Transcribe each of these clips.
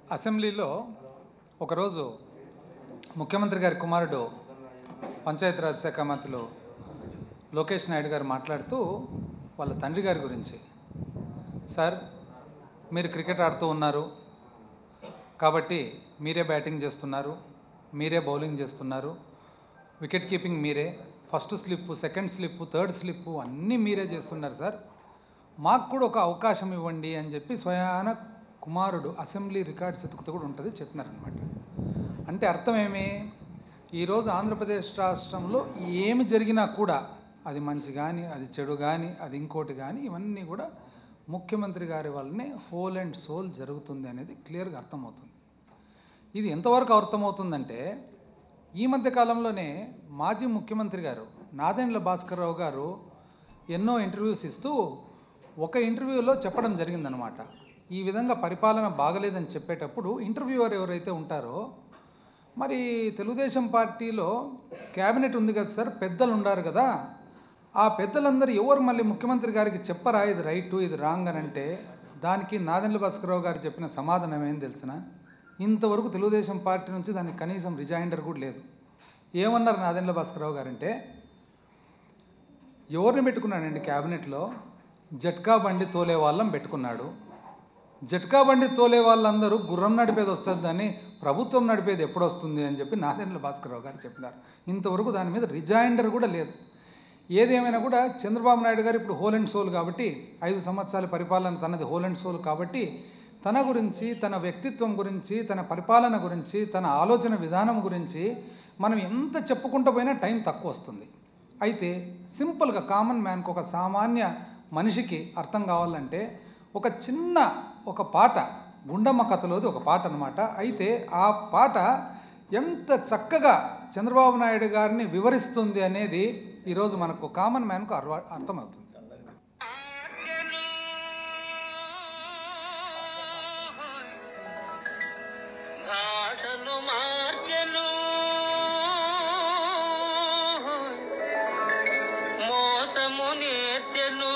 అసెంబ్లీలో ఒకరోజు ముఖ్యమంత్రి గారి కుమారుడు పంచాయతీరాజ్ శాఖ మంత్రులు లోకేష్ నాయుడు గారు మాట్లాడుతూ వాళ్ళ తండ్రి గారి గురించి సార్ మీరు క్రికెట్ ఆడుతూ ఉన్నారు కాబట్టి మీరే బ్యాటింగ్ చేస్తున్నారు మీరే బౌలింగ్ చేస్తున్నారు వికెట్ కీపింగ్ మీరే first slip second slip third slip అన్నీ మీరే చేస్తున్నారు సార్ మాకు కూడా ఒక అవకాశం ఇవ్వండి అని చెప్పి స్వయాన కుమారుడు అసెంబ్లీ రికార్డ్స్ ఎతుకుతూ కూడా ఉంటుంది చెప్పినారనమాట అంటే అర్థం ఏమి ఈరోజు ఆంధ్రప్రదేశ్ రాష్ట్రంలో ఏమి జరిగినా కూడా అది మంచి కానీ అది చెడు కానీ అది ఇంకోటి కానీ ఇవన్నీ కూడా ముఖ్యమంత్రి గారి వల్లనే హోల్ అండ్ సోల్ జరుగుతుంది అనేది క్లియర్గా అర్థమవుతుంది ఇది ఎంతవరకు అర్థమవుతుందంటే ఈ మధ్య కాలంలోనే మాజీ ముఖ్యమంత్రి గారు నాదెండ్ల భాస్కర్ రావు గారు ఎన్నో ఇంటర్వ్యూస్ ఇస్తూ ఒక ఇంటర్వ్యూలో చెప్పడం జరిగిందనమాట ఈ విధంగా పరిపాలన బాగలేదని చెప్పేటప్పుడు ఇంటర్వ్యూవర్ ఎవరైతే ఉంటారో మరి తెలుగుదేశం పార్టీలో క్యాబినెట్ ఉంది కదా సార్ పెద్దలు ఉండారు కదా ఆ పెద్దలందరూ ఎవరు మళ్ళీ ముఖ్యమంత్రి గారికి చెప్పరా ఇది రైట్ ఇది రాంగ్ అని అంటే దానికి నాదెండ్ల భాస్కరరావు గారు చెప్పిన సమాధానం ఏం తెలిసిన ఇంతవరకు తెలుగుదేశం పార్టీ నుంచి దానికి కనీసం రిజైండర్ కూడా లేదు ఏమన్నారు నాదెండ్ల భాస్కరరావు గారంటే ఎవరిని పెట్టుకున్నాడండి క్యాబినెట్లో జట్కా బండి తోలే వాళ్ళం పెట్టుకున్నాడు జట్కా బండి తోలే వాళ్ళందరూ గుర్రం నడిపేది వస్తుందని ప్రభుత్వం నడిపేది ఎప్పుడు వస్తుంది అని చెప్పి నాదెండ్ల భాస్కరరావు గారు చెప్పినారు ఇంతవరకు దాని మీద రిజైండర్ కూడా లేదు ఏదేమైనా కూడా చంద్రబాబు నాయుడు గారు ఇప్పుడు హోల్ అండ్ సోల్ కాబట్టి ఐదు సంవత్సరాల పరిపాలన తనది హోల్ అండ్ సోల్ కాబట్టి తన గురించి తన వ్యక్తిత్వం గురించి తన పరిపాలన గురించి తన ఆలోచన విధానం గురించి మనం ఎంత చెప్పుకుంటూ పోయినా టైం తక్కువ వస్తుంది అయితే సింపుల్గా కామన్ మ్యాన్కి ఒక సామాన్య మనిషికి అర్థం కావాలంటే ఒక చిన్న ఒక పాట గుండమ్మ కథలోది ఒక పాట అనమాట అయితే ఆ పాట ఎంత చక్కగా చంద్రబాబు నాయుడు గారిని వివరిస్తుంది అనేది ఈరోజు మనకు కామన్ మ్యాన్కు అర్వ అర్థమవుతుంది భాషను మార్చెను మోసము నేర్చెను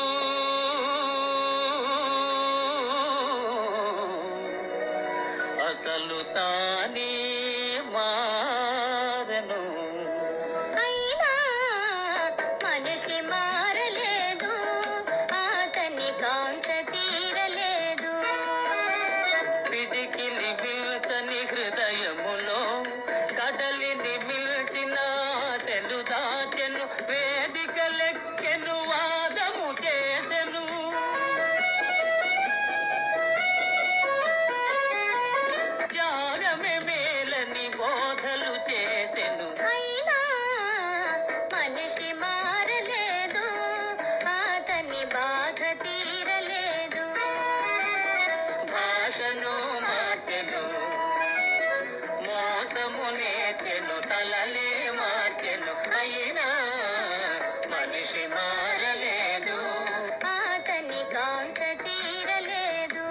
అసలు తానే మారెను అయినా మనిషి మారలేదు అతని కాంత తీరలేదు పిడికిలి మిల్చని హృదయములో కదలిని మిల్చిన తెలు దాచెను వేదిక లెక్కెను వాదము చేసెను త్యాగమే మేలని బోధలు చేసెను అయినా మనిషి మారలేదు అతని బాధ తీరలేదు భాషను మార్చెను మోసము నేర్చెను తలలే మార్చెను అయినా మనిషి మారలేదు అతని కాంత తీరలేదు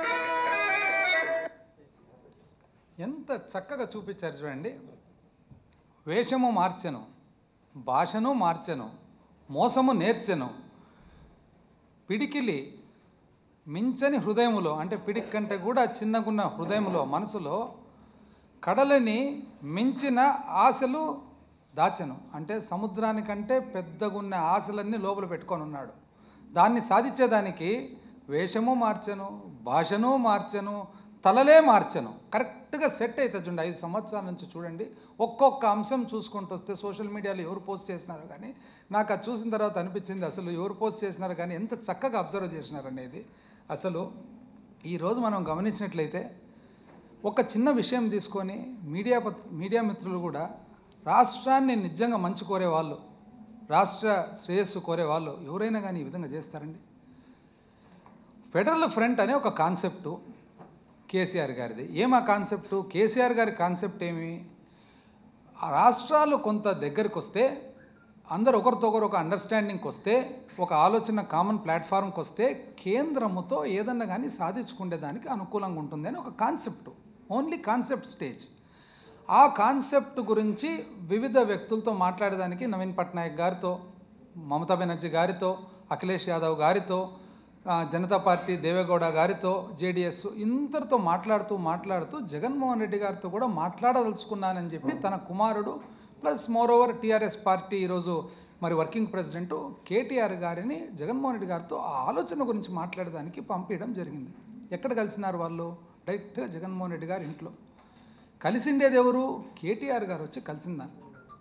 ఎంత చక్కగా చూపించారు చూడండి వేషము మార్చెను భాషను మార్చెను మోసము నేర్చెను పిడికిలి మించని హృదయములో అంటే పిడికి కంటే కూడా చిన్నగున్న హృదయములో మనసులో కడలని మించిన ఆశలు దాచెను అంటే సముద్రానికంటే పెద్దగున్న ఆశలన్నీ లోపల పెట్టుకొని ఉన్నాడు దాన్ని సాధించేదానికి వేషము మార్చెను భాషను మార్చెను తలలే మార్చెను కరెక్ట్గా సెట్ అవుతుంది చూడండి ఐదు సంవత్సరాల నుంచి చూడండి ఒక్కొక్క అంశం చూసుకుంటూ వస్తే సోషల్ మీడియాలో ఎవరు పోస్ట్ చేసినారో కానీ నాకు అది చూసిన తర్వాత అనిపించింది అసలు ఎవరు పోస్ట్ చేసినారో కానీ ఎంత చక్కగా అబ్జర్వ్ చేసినారు అనేది అసలు ఈరోజు మనం గమనించినట్లయితే ఒక చిన్న విషయం తీసుకొని మీడియా పత్- మీడియా మిత్రులు కూడా రాష్ట్రాన్ని నిజంగా మంచి కోరే వాళ్ళు రాష్ట్ర శ్రేయస్సు కోరే వాళ్ళు ఎవరైనా కానీ ఈ విధంగా చేస్తారండి ఫెడరల్ ఫ్రంట్ అనే ఒక కాన్సెప్టు కేసీఆర్ గారిది ఏం ఆ కాన్సెప్టు కేసీఆర్ గారి కాన్సెప్ట్ ఏమి ఆ రాష్ట్రాలు కొంత దగ్గరికి వస్తే అందరు ఒకరితో ఒకరు ఒక అండర్స్టాండింగ్కి వస్తే ఒక ఆలోచన కామన్ ప్లాట్ఫామ్కి వస్తే కేంద్రముతో ఏదన్నా కానీ సాధించుకునేదానికి అనుకూలంగా ఉంటుంది అని ఒక కాన్సెప్ట్ ఓన్లీ కాన్సెప్ట్ స్టేజ్ ఆ కాన్సెప్ట్ గురించి వివిధ వ్యక్తులతో మాట్లాడడానికి నవీన్ పట్నాయక్ గారితో మమతా బెనర్జీ గారితో అఖిలేష్ యాదవ్ గారితో ఆ, జనతా పార్టీ దేవేగౌడ గారితో జేడిఎస్ ఇంతటితో మాట్లాడుతూ మాట్లాడుతూ జగన్మోహన్ రెడ్డి గారితో కూడా మాట్లాడదలుచుకున్నానని చెప్పి తన కుమారుడు plus more over TRS party ఈరోజు మరి వర్కింగ్ ప్రెసిడెంట్ కేటీఆర్ గారిని జగన్మోహన్ రెడ్డి గారితో ఆ ఆలోచన గురించి మాట్లాడడానికి పంపించడం జరిగింది ఎక్కడ కలిసినారు వాళ్ళు డైరెక్ట్గా జగన్మోహన్ రెడ్డి గారి ఇంట్లో కలిసిండేది ఎవరు కేటీఆర్ గారు వచ్చి కలిసిందాన్ని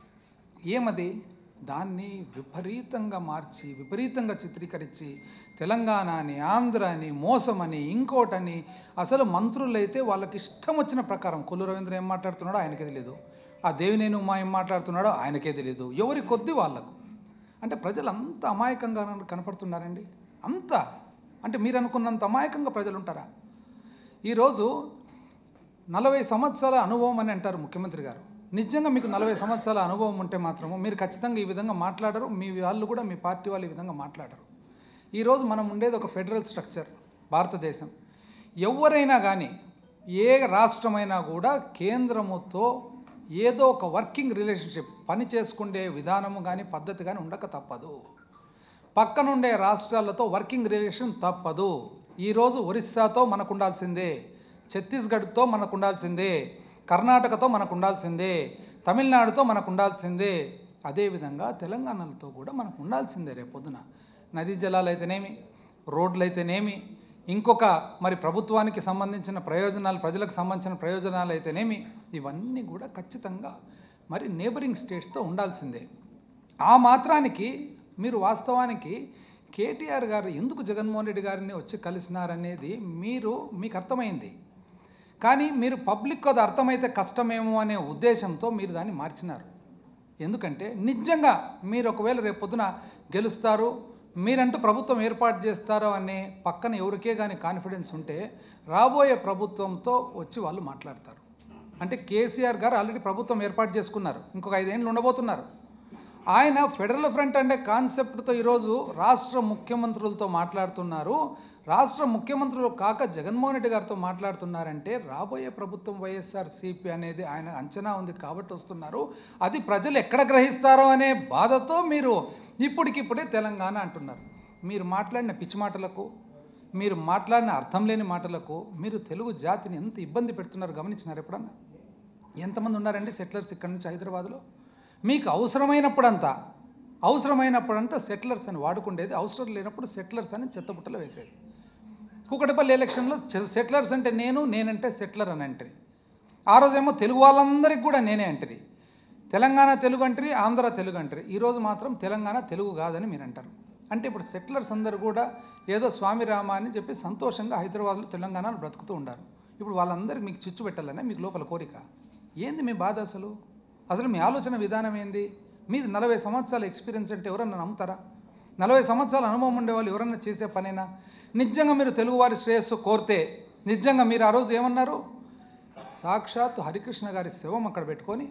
ఏమది దాన్ని విపరీతంగా మార్చి విపరీతంగా చిత్రీకరించి తెలంగాణ అని ఆంధ్ర అని మోసమని ఇంకోటని అసలు మంత్రులైతే వాళ్ళకి ఇష్టం వచ్చిన ప్రకారం కొల్లు రవీంద్ర ఏం మాట్లాడుతున్నాడో ఆయనకే తెలియదు ఆ దేవినేని ఉమా ఏం మాట్లాడుతున్నాడో ఆయనకే తెలియదు ఎవరి కొద్ది వాళ్ళకు అంటే ప్రజలు అంత అమాయకంగా కనపడుతున్నారండి అంత అంటే మీరు అనుకున్నంత అమాయకంగా ప్రజలు ఉంటారా ఈరోజు నలభై సంవత్సరాల అనుభవం అని అంటారు ముఖ్యమంత్రి గారు నిజంగా మీకు నలభై సంవత్సరాల అనుభవం ఉంటే మాత్రము మీరు ఖచ్చితంగా ఈ విధంగా మాట్లాడరు మీ వాళ్ళు కూడా మీ పార్టీ వాళ్ళు ఈ విధంగా మాట్లాడరు ఈరోజు మనం ఉండేది ఒక ఫెడరల్ స్ట్రక్చర్ భారతదేశం ఎవరైనా కానీ ఏ రాష్ట్రమైనా కూడా కేంద్రముతో ఏదో ఒక వర్కింగ్ రిలేషన్షిప్ పని చేసుకునే విధానము కానీ పద్ధతి కానీ ఉండక తప్పదు పక్కనుండే రాష్ట్రాలతో వర్కింగ్ రిలేషన్ తప్పదు ఈరోజు ఒరిస్సాతో మనకు ఉండాల్సిందే ఛత్తీస్గఢ్తో మనకు ఉండాల్సిందే కర్ణాటకతో మనకు ఉండాల్సిందే తమిళనాడుతో మనకు ఉండాల్సిందే అదేవిధంగా తెలంగాణలతో కూడా మనకు ఉండాల్సిందే రేపొద్దున నదీ జలాలు అయితేనేమి రోడ్లు అయితేనేమి ఇంకొక మరి ప్రభుత్వానికి సంబంధించిన ప్రయోజనాలు ప్రజలకు సంబంధించిన ప్రయోజనాలు అయితేనేమి ఇవన్నీ కూడా ఖచ్చితంగా మరి నేబరింగ్ స్టేట్స్తో ఉండాల్సిందే ఆ మాత్రానికి మీరు వాస్తవానికి కేటీఆర్ గారు ఎందుకు జగన్మోహన్ రెడ్డి గారిని వచ్చి కలిసినారనేది మీరు మీకు అర్థమైంది కానీ మీరు పబ్లిక్ అది అర్థమైతే కష్టమేమో అనే ఉద్దేశంతో మీరు దాన్ని మార్చినారు ఎందుకంటే నిజంగా మీరు ఒకవేళ రేపు పొద్దున గెలుస్తారు మీరంటూ ప్రభుత్వం ఏర్పాటు చేస్తారో అనే పక్కన ఎవరికే కానీ కాన్ఫిడెన్స్ ఉంటే రాబోయే ప్రభుత్వంతో వచ్చి వాళ్ళు మాట్లాడతారు అంటే కేసీఆర్ గారు ఆల్రెడీ ప్రభుత్వం ఏర్పాటు చేసుకున్నారు ఇంకొక ఐదేళ్ళు ఉండబోతున్నారు ఆయన ఫెడరల్ ఫ్రంట్ అంటే కాన్సెప్ట్తో ఈరోజు రాష్ట్ర ముఖ్యమంత్రులతో మాట్లాడుతున్నారు రాష్ట్ర ముఖ్యమంత్రులు కాక జగన్మోహన్ రెడ్డి గారితో మాట్లాడుతున్నారంటే రాబోయే ప్రభుత్వం వైఎస్ఆర్ సిపి అనేది ఆయన అంచనా ఉంది కాబట్టి వస్తున్నారు అది ప్రజలు ఎక్కడ గ్రహిస్తారో అనే బాధతో మీరు ఇప్పటికిప్పుడే తెలంగాణ అంటున్నారు మీరు మాట్లాడిన పిచ్చి మాటలకు మీరు మాట్లాడిన అర్థం లేని మాటలకు మీరు తెలుగు జాతిని ఎంత ఇబ్బంది పెడుతున్నారు గమనించినారు ఎప్పుడన్నా ఎంతమంది ఉన్నారండి సెటిలర్స్ ఇక్కడ నుంచి హైదరాబాద్లో మీకు అవసరమైనప్పుడంతా అవసరమైనప్పుడంతా సెటిలర్స్ అని వాడుకుండేది అవసరం లేనప్పుడు సెటిలర్స్ అని చెత్తబుట్టలో వేసేది కుకటపల్లి ఎలక్షన్లో సెటిలర్స్ అంటే నేను నేనంటే సెటిలర్ అని అంటారు ఆ రోజేమో తెలుగు వాళ్ళందరికీ కూడా నేనే అంటారు తెలంగాణ తెలుగు అంటారు ఆంధ్ర తెలుగు అంటారు ఈరోజు మాత్రం తెలంగాణ తెలుగు కాదని మీరు అంటారు అంటే ఇప్పుడు సెటిలర్స్ అందరూ కూడా ఏదో స్వామి రామ అని చెప్పి సంతోషంగా హైదరాబాద్లో తెలంగాణలో బ్రతుకుతూ ఉండారు ఇప్పుడు వాళ్ళందరికీ మీకు చిచ్చు పెట్టాలనే మీకు లోపల కోరిక ఏంది మీ బాధ అసలు అసలు మీ ఆలోచన విధానం ఏంది మీది నలభై సంవత్సరాల ఎక్స్పీరియన్స్ అంటే ఎవరన్నా నమ్ముతారా నలభై సంవత్సరాల అనుభవం ఉండేవాళ్ళు ఎవరన్నా చేసే పనేనా నిజంగా మీరు తెలుగువారి శ్రేయస్సు కోరితే నిజంగా మీరు ఆ రోజు ఏమన్నారు సాక్షాత్ హరికృష్ణ గారి శవం అక్కడ పెట్టుకొని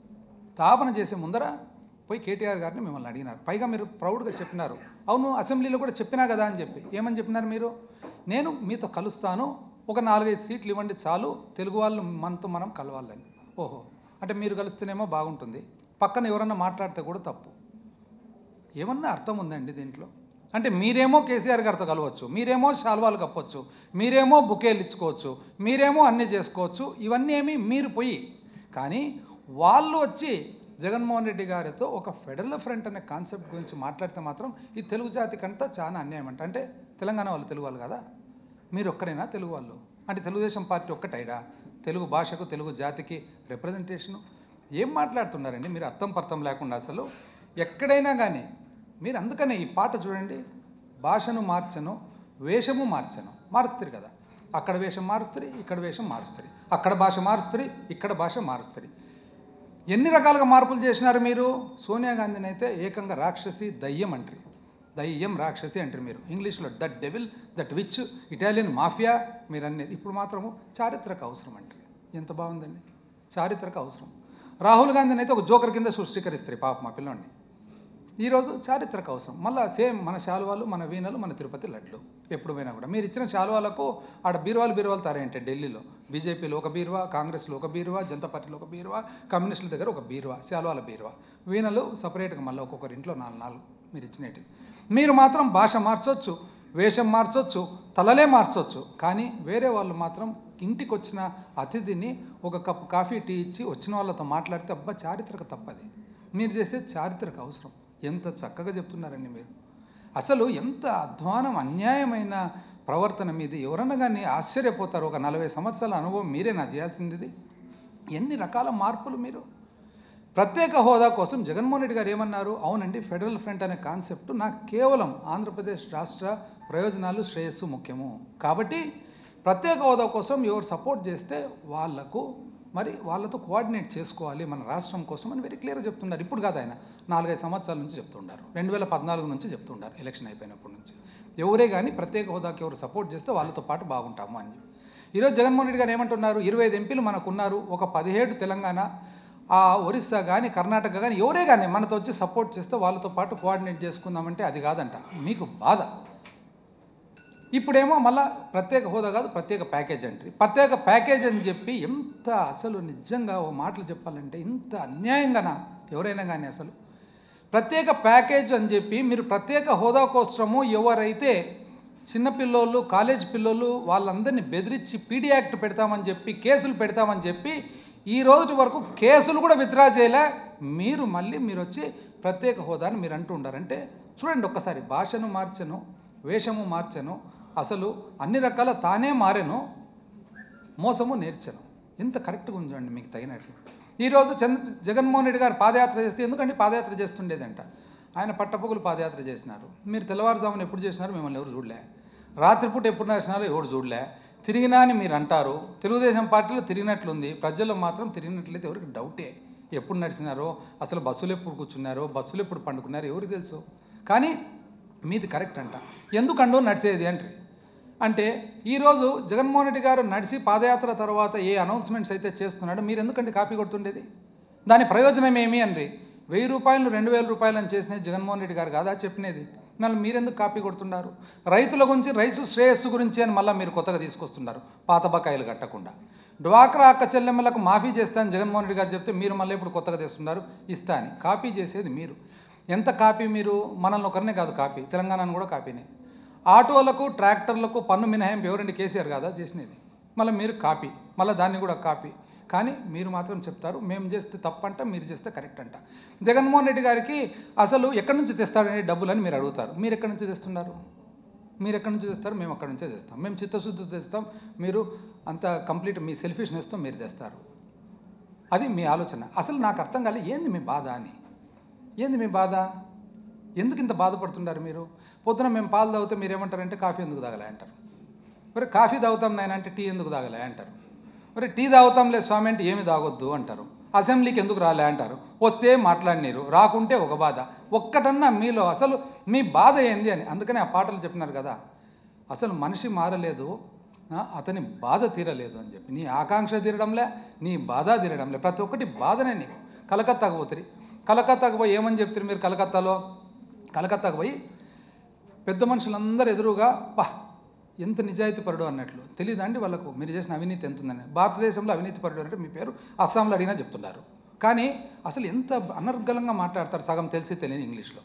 స్థాపన చేసే ముందర పోయి కేటీఆర్ గారిని మిమ్మల్ని అడిగినారు పైగా మీరు ప్రౌడ్గా చెప్పినారు అవును అసెంబ్లీలో కూడా చెప్పినా కదా అని చెప్పి ఏమని చెప్పినారు మీరు నేను మీతో కలుస్తాను ఒక నాలుగైదు సీట్లు ఇవ్వండి చాలు తెలుగు వాళ్ళు మనతో మనం కలవాలని ఓహో అంటే మీరు కలిస్తేనేమో బాగుంటుంది పక్కన ఎవరన్నా మాట్లాడితే కూడా తప్పు ఏమన్నా అర్థం ఉందండి దీంట్లో అంటే మీరేమో కేసీఆర్ గారితో కలవచ్చు మీరేమో శాల్వాలు కప్పొచ్చు మీరేమో బుకేలు ఇచ్చుకోవచ్చు మీరేమో అన్నీ చేసుకోవచ్చు ఇవన్నీ ఏమి మీరు పోయి కానీ వాళ్ళు వచ్చి జగన్మోహన్ రెడ్డి గారితో ఒక ఫెడరల్ ఫ్రంట్ అనే కాన్సెప్ట్ గురించి మాట్లాడితే మాత్రం ఈ తెలుగు జాతికంతా చాలా అన్యాయం అంట అంటే తెలంగాణ వాళ్ళు తెలుగు వాళ్ళు కదా మీరు ఒక్కరేనా తెలుగు వాళ్ళు అంటే తెలుగుదేశం పార్టీ ఒక్కటైడా తెలుగు భాషకు తెలుగు జాతికి రిప్రజెంటేషను ఏం మాట్లాడుతున్నారండి మీరు అర్థం పర్థం లేకుండా అసలు ఎక్కడైనా కానీ మీరు అందుకనే ఈ పాట చూడండి భాషను మార్చను వేషము మార్చను మారుస్తారు కదా అక్కడ వేషం మారుస్తుంది ఇక్కడ వేషం మారుస్తుంది అక్కడ భాష మారుస్తుంది ఇక్కడ భాష మారుస్తుంది ఎన్ని రకాలుగా మార్పులు చేసినారు మీరు సోనియా గాంధీని అయితే ఏకంగా రాక్షసి దయ్యం అంటారు దయ్యం రాక్షసి అంటారు మీరు ఇంగ్లీష్లో that devil that witch Italian mafia మీరు అనేది ఇప్పుడు మాత్రము చారిత్రక అవసరం అంటారు ఎంత బాగుందండి చారిత్రక అవసరం రాహుల్ గాంధీని అయితే ఒక జోకర్ కింద సృష్టికరిస్తారు పాప మా పిల్లోడిని ఈరోజు చారిత్రక అవసరం మళ్ళీ సేమ్ మన శాలువాలు మన వీణలు మన తిరుపతి లడ్లు ఎప్పుడు పోయినా కూడా మీరు ఇచ్చిన శాలువాలకు ఆడ బీరువాలు బీరువాలు తారేంటే ఢిల్లీలో బీజేపీలో ఒక బీరువా కాంగ్రెస్లో ఒక బీరువా జనతా పార్టీలో ఒక బీరువా కమ్యూనిస్టుల దగ్గర ఒక బీరువా శాలువాల బీరువా వీణలు సపరేట్గా మళ్ళీ ఒక్కొక్కరి ఇంట్లో నాలుగు నాలుగు మీరు ఇచ్చినట్టు మీరు మాత్రం భాష మార్చొచ్చు వేషం మార్చొచ్చు తలలే మార్చొచ్చు కానీ వేరే వాళ్ళు మాత్రం ఇంటికి వచ్చిన అతిథిని ఒక కప్పు కాఫీ టీ ఇచ్చి వచ్చిన వాళ్ళతో మాట్లాడితే అబ్బా చారిత్రక తప్పది మీరు చేసే చారిత్రక అవసరం ఎంత చక్కగా చెప్తున్నారండి మీరు అసలు ఎంత అధ్వానం అన్యాయమైన ప్రవర్తన మీది ఎవరన్నా కానీ ఆశ్చర్యపోతారు ఒక నలభై సంవత్సరాల అనుభవం మీరేనా చేయాల్సింది ఇది ఎన్ని రకాల మార్పులు మీరు ప్రత్యేక హోదా కోసం జగన్మోహన్ రెడ్డి గారు ఏమన్నారు అవునండి ఫెడరల్ ఫ్రంట్ అనే కాన్సెప్ట్ నాకు కేవలం ఆంధ్రప్రదేశ్ రాష్ట్ర ప్రయోజనాలు శ్రేయస్సు ముఖ్యము కాబట్టి ప్రత్యేక హోదా కోసం ఎవరు సపోర్ట్ చేస్తే వాళ్లకు మరి వాళ్ళతో కోఆర్డినేట్ చేసుకోవాలి మన రాష్ట్రం కోసం అని వెరీ క్లియర్గా చెప్తున్నారు ఇప్పుడు కాదు ఆయన నాలుగైదు సంవత్సరాల నుంచి చెప్తుండారు రెండు వేల పద్నాలుగు నుంచి చెప్తుండారు ఎలక్షన్ అయిపోయినప్పటి నుంచి ఎవరే కానీ ప్రత్యేక హోదాకి ఎవరు సపోర్ట్ చేస్తే వాళ్ళతో పాటు బాగుంటాము అని చెప్పి ఈరోజు జగన్మోహన్ రెడ్డి గారు ఏమంటున్నారు ఇరవై ఐదు ఎంపీలు మనకు ఉన్నారు ఒక పదిహేడు తెలంగాణ ఆ ఒరిస్సా కానీ కర్ణాటక కానీ ఎవరే కానీ మనతో వచ్చి సపోర్ట్ చేస్తే వాళ్ళతో పాటు కోఆర్డినేట్ చేసుకుందామంటే అది కాదంట మీకు బాధ ఇప్పుడేమో మళ్ళా ప్రత్యేక హోదా కాదు ప్రత్యేక ప్యాకేజ్ అంటారు ప్రత్యేక ప్యాకేజ్ అని చెప్పి ఎంత అసలు నిజంగా ఓ మాటలు చెప్పాలంటే ఇంత అన్యాయంగానా ఎవరైనా కానీ అసలు ప్రత్యేక ప్యాకేజ్ అని చెప్పి మీరు ప్రత్యేక హోదా కోసము ఎవరైతే చిన్నపిల్లోళ్ళు కాలేజ్ పిల్లోళ్ళు వాళ్ళందరినీ బెదిరించి పీడీ యాక్ట్ పెడతామని చెప్పి కేసులు పెడతామని చెప్పి ఈ రోజు వరకు కేసులు కూడా విత్డ్రా చేయలే మీరు మళ్ళీ మీరు వచ్చి ప్రత్యేక హోదాని మీరు అంటూ ఉండారంటే చూడండి ఒక్కసారి భాషను మార్చను వేషము మార్చను అసలు అన్ని రకాల తానే మారెను మోసము నేర్చను ఎంత కరెక్ట్గా ఉందండి మీకు తగినట్లు ఈరోజు చంద్ర జగన్మోహన్ రెడ్డి గారు పాదయాత్ర చేస్తే ఎందుకంటే పాదయాత్ర చేస్తుండేదంట ఆయన పట్టపగులు పాదయాత్ర చేసినారు మీరు తెల్లవారుజామున ఎప్పుడు చేసినారు మిమ్మల్ని ఎవరు చూడలే రాత్రిపూట ఎప్పుడు నడిచినారో ఎవరు చూడలే తిరిగినా అని మీరు అంటారు తెలుగుదేశం పార్టీలో తిరిగినట్లుంది ప్రజల్లో మాత్రం తిరిగినట్లయితే ఎవరికి డౌటే ఎప్పుడు నడిచినారో అసలు బస్సులు ఎప్పుడు కూర్చున్నారో బస్సులు ఎప్పుడు పండుకున్నారో ఎవరికి తెలుసు కానీ మీది కరెక్ట్ అంట ఎందుకండో నడిచేది అంటారు అంటే ఈరోజు జగన్మోహన్ రెడ్డి గారు నడిచి పాదయాత్ర తర్వాత ఏ అనౌన్స్మెంట్స్ అయితే చేస్తున్నాడో మీరు ఎందుకంటే కాపీ కొడుతుండేది దాని ప్రయోజనం ఏమి అండి వెయ్యి రూపాయలు రెండు వేల రూపాయలు అని చేసినది జగన్మోహన్ రెడ్డి గారు కాదా చెప్పినది మళ్ళీ మీరెందుకు కాపీ కొడుతున్నారు రైతుల గురించి రైతు శ్రేయస్సు గురించి అని మళ్ళీ మీరు కొత్తగా తీసుకొస్తున్నారు పాత బకాయిలు కట్టకుండా డ్వాక్రా అక్క చెల్లెమ్మలకు మాఫీ చేస్తానని జగన్మోహన్ రెడ్డి గారు చెప్తే మీరు మళ్ళీ ఇప్పుడు కొత్తగా తెస్తున్నారు ఇస్తా అని కాపీ చేసేది మీరు ఎంత కాపీ మీరు మనల్ని ఒకరినే కాదు కాపీ తెలంగాణను కూడా కాపీనే ఆటోలకు ట్రాక్టర్లకు పన్ను మినహాయింపు ఎవరండి కేసీఆర్ కాదా చేసినది మళ్ళీ మీరు కాపీ మళ్ళీ దాన్ని కూడా కాపీ కానీ మీరు మాత్రం చెప్తారు మేము చేస్తే తప్పంట మీరు చేస్తే కరెక్ట్ అంట జగన్మోహన్ రెడ్డి గారికి అసలు ఎక్కడి నుంచి తెస్తాడని డబ్బులు అని మీరు అడుగుతారు మీరు ఎక్కడి నుంచి తెస్తున్నారు మీరు ఎక్కడి నుంచి తెస్తారు మేము అక్కడి నుంచే తెస్తాం మేము చిత్తశుద్ధి తెస్తాం మీరు అంత కంప్లీట్ మీ సెల్ఫిష్నెస్తో మీరు తెస్తారు అది మీ ఆలోచన అసలు నాకు అర్థం కాలే ఏంది మీ బాధ అని ఏంది మీ బాధ ఎందుకు ఇంత బాధపడుతున్నారు మీరు పొద్దున మేము పాలు తాగితే మీరు ఏమంటారంటే కాఫీ ఎందుకు తాగలే అంటారు మరి కాఫీ తాగుతాం నాయన అంటే టీ ఎందుకు తాగలే అంటారు మరి టీ తాగుతాంలే స్వామి అంటే ఏమి తాగొద్దు అంటారు అసెంబ్లీకి ఎందుకు రాలే అంటారు వస్తే మాట్లాడినీరు రాకుంటే ఒక బాధ ఒక్కటన్నా మీలో అసలు మీ బాధ ఏంది అని అందుకనే ఆ పాటలు చెప్పినారు కదా అసలు మనిషి మారలేదు ఆ, అతని బాధ తీరలేదు అని చెప్పి నీ ఆకాంక్ష తీరడంలే నీ బాధ తీరడంలే ప్రతి ఒక్కటి బాధనే నీకు కలకత్తాకు పోతుంది కలకత్తాకు పోయి ఏమని చెప్తారు మీరు కలకత్తాలో కలకత్తాకు పోయి పెద్ద మనుషులందరూ ఎదురుగా పా ఎంత నిజాయితీ పరుడు అన్నట్లు తెలియదా అండి వాళ్ళకు మీరు చేసిన అవినీతి ఎంత ఉందని భారతదేశంలో అవినీతి పరుడు అంటే మీ పేరు అస్సాంలో అడిగినా చెప్తున్నారు కానీ అసలు ఎంత అనర్గళంగా మాట్లాడతారు సగం తెలిసి తెలియని ఇంగ్లీష్లో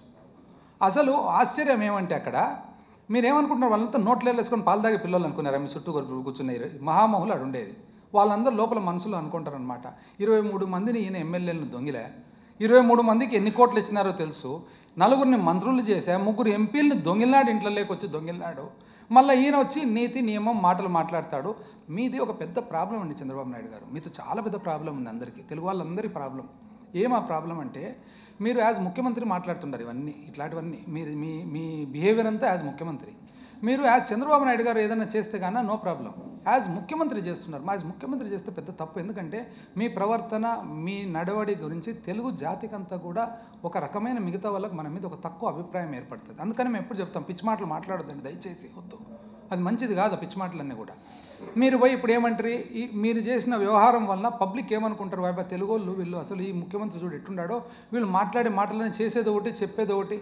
అసలు ఆశ్చర్యం ఏమంటే అక్కడ మీరేమనుకుంటున్నారు వాళ్ళంతా నోట్లో వేసుకొని పాలు తాగే పిల్లలు అనుకున్నారా మీ చుట్టూ కొరకు కూర్చున్నారు మహామహులు అడు ఉండేది వాళ్ళందరూ లోపల మనసులో అనుకుంటారనమాట ఇరవై మూడు మందిని ఈయన ఎమ్మెల్యేలను దొంగిలే ఇరవై మూడు మందికి ఎన్ని కోట్లు ఇచ్చినారో తెలుసు నలుగురిని మంత్రులు చేశా ముగ్గురు ఎంపీలని దొంగిలినాడు ఇంట్లోకి వచ్చి దొంగిలినాడు మళ్ళీ ఈయన వచ్చి నీతి నియమం మాటలు మాట్లాడతాడు మీది ఒక పెద్ద ప్రాబ్లం అండి చంద్రబాబు నాయుడు గారు మీతో చాలా పెద్ద ప్రాబ్లం ఉంది అందరికీ తెలుగు వాళ్ళందరి ప్రాబ్లం ఏం ఆ ప్రాబ్లం అంటే మీరు యాజ్ ముఖ్యమంత్రి మాట్లాడుతున్నారు ఇవన్నీ ఇట్లాంటివన్నీ మీరు మీ మీ బిహేవియర్ అంతా యాజ్ ముఖ్యమంత్రి మీరు యాజ్ చంద్రబాబు నాయుడు గారు ఏదైనా చేస్తే కానీ నో ప్రాబ్లం యాజ్ ముఖ్యమంత్రి చేస్తున్నారు మా యాజ్ ముఖ్యమంత్రి చేస్తే పెద్ద తప్పు ఎందుకంటే మీ ప్రవర్తన మీ నడవడి గురించి తెలుగు జాతికంతా కూడా ఒక రకమైన మిగతా వాళ్ళకి మన మీద ఒక తక్కువ అభిప్రాయం ఏర్పడుతుంది అందుకని మేము ఎప్పుడు చెప్తాం పిచ్చి మాటలు మాట్లాడొద్దండి దయచేసి వద్దు అది మంచిది కాదు ఆ పిచ్చి మాటలన్నీ కూడా మీరు పోయి ఇప్పుడు ఏమంటారు ఈ మీరు చేసిన వ్యవహారం వలన పబ్లిక్ ఏమనుకుంటారు బాబా తెలుగు వాళ్ళు వీళ్ళు అసలు ఈ ముఖ్యమంత్రి చూడు ఎట్టుండాడో వీళ్ళు మాట్లాడే మాటలని చేసేది ఒకటి చెప్పేది ఒకటి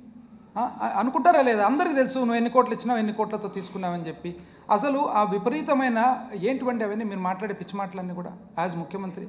ఆ, ఆ, అనుకుంటారా లేదా అందరికీ తెలుసు నువ్వు ఎన్ని కోట్లు ఇచ్చినావు ఎన్ని కోట్లతో తీసుకున్నావని చెప్పి అసలు ఆ విపరీతమైన ఏంటివండి అవన్నీ మీరు మాట్లాడే పిచ్చి మాటలన్నీ కూడా యాజ్ ముఖ్యమంత్రి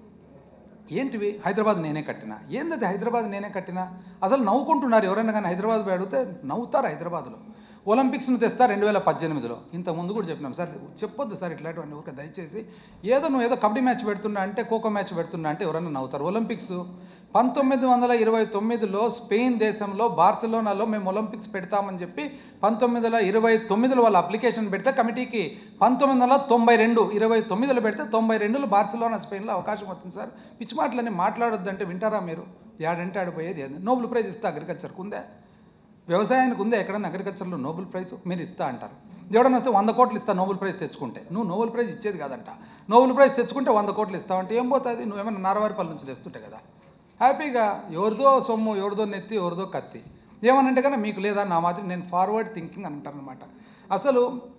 ఏంటివి హైదరాబాద్ నేనే కట్టినా ఏందది హైదరాబాద్ నేనే కట్టినా అసలు నవ్వుకుంటున్నారు ఎవరైనా కానీ హైదరాబాద్ పోయి అడిగితే నవ్వుతారు హైదరాబాద్లో ఒలింపిక్స్ను తెస్తా రెండు వేల పద్దెనిమిదిలో ఇంత ముందు కూడా చెప్పినాం సార్ చెప్పొద్దు సార్ ఇట్లాంటివన్నీ ఊరికే దయచేసి ఏదో నువ్వు ఏదో కబడ్డీ మ్యాచ్ పెడుతున్నా అంటే ఖోఖో మ్యాచ్ పెడుతున్నా అంటే ఎవరన్నా నవ్వుతారు ఒలింపిక్స్ పంతొమ్మిది వందల ఇరవై తొమ్మిదిలో స్పెయిన్ దేశంలో బార్సిలోనాలో మేము ఒలింపిక్స్ పెడతామని చెప్పి పంతొమ్మిది వందల ఇరవై తొమ్మిదిలో వాళ్ళు అప్లికేషన్ పెడితే కమిటీకి పంతొమ్మిది వందల తొంభై రెండు ఇరవై తొమ్మిదిలో పెడితే తొంభై రెండులో బార్సిలోనా స్పెయిన్లో అవకాశం వచ్చింది సార్ పిచ్చి మాటలని మాట్లాడొద్దంటే వింటారా మీరు యాడంటే ఆడిపోయేది ఏంది నోబెల్ ప్రైజ్ ఇస్తా అగ్రికల్చర్కి ఉందా వ్యవసాయానికి ఉందా ఎక్కడన్నా అగ్రికల్చర్లో నోబెల్ ప్రైజ్ మీరు ఇస్తా అంటారు ఎవడన్నా వస్తే వంద కోట్లు ఇస్తా నోబెల్ ప్రైజ్ తెచ్చుకుంటే నువ్వు నోబెల్ ప్రైజ్ ఇచ్చేది కాదంట నోబెల్ ప్రైజ్ తెచ్చుకుంటే వంద కోట్లు ఇస్తావంటే ఏం పోతుంది నువ్వేమన్నా నారవారిపల్లి నుంచి తెస్తుంటే కదా హ్యాపీగా ఎవరిదో సొమ్ము ఎవరిదో నెత్తి ఎవరిదో కత్తి ఏమనంటే కన్నా మీకు లేదా నా మాదిరి నేను ఫార్వర్డ్ థింకింగ్ అంటారనమాట అసలు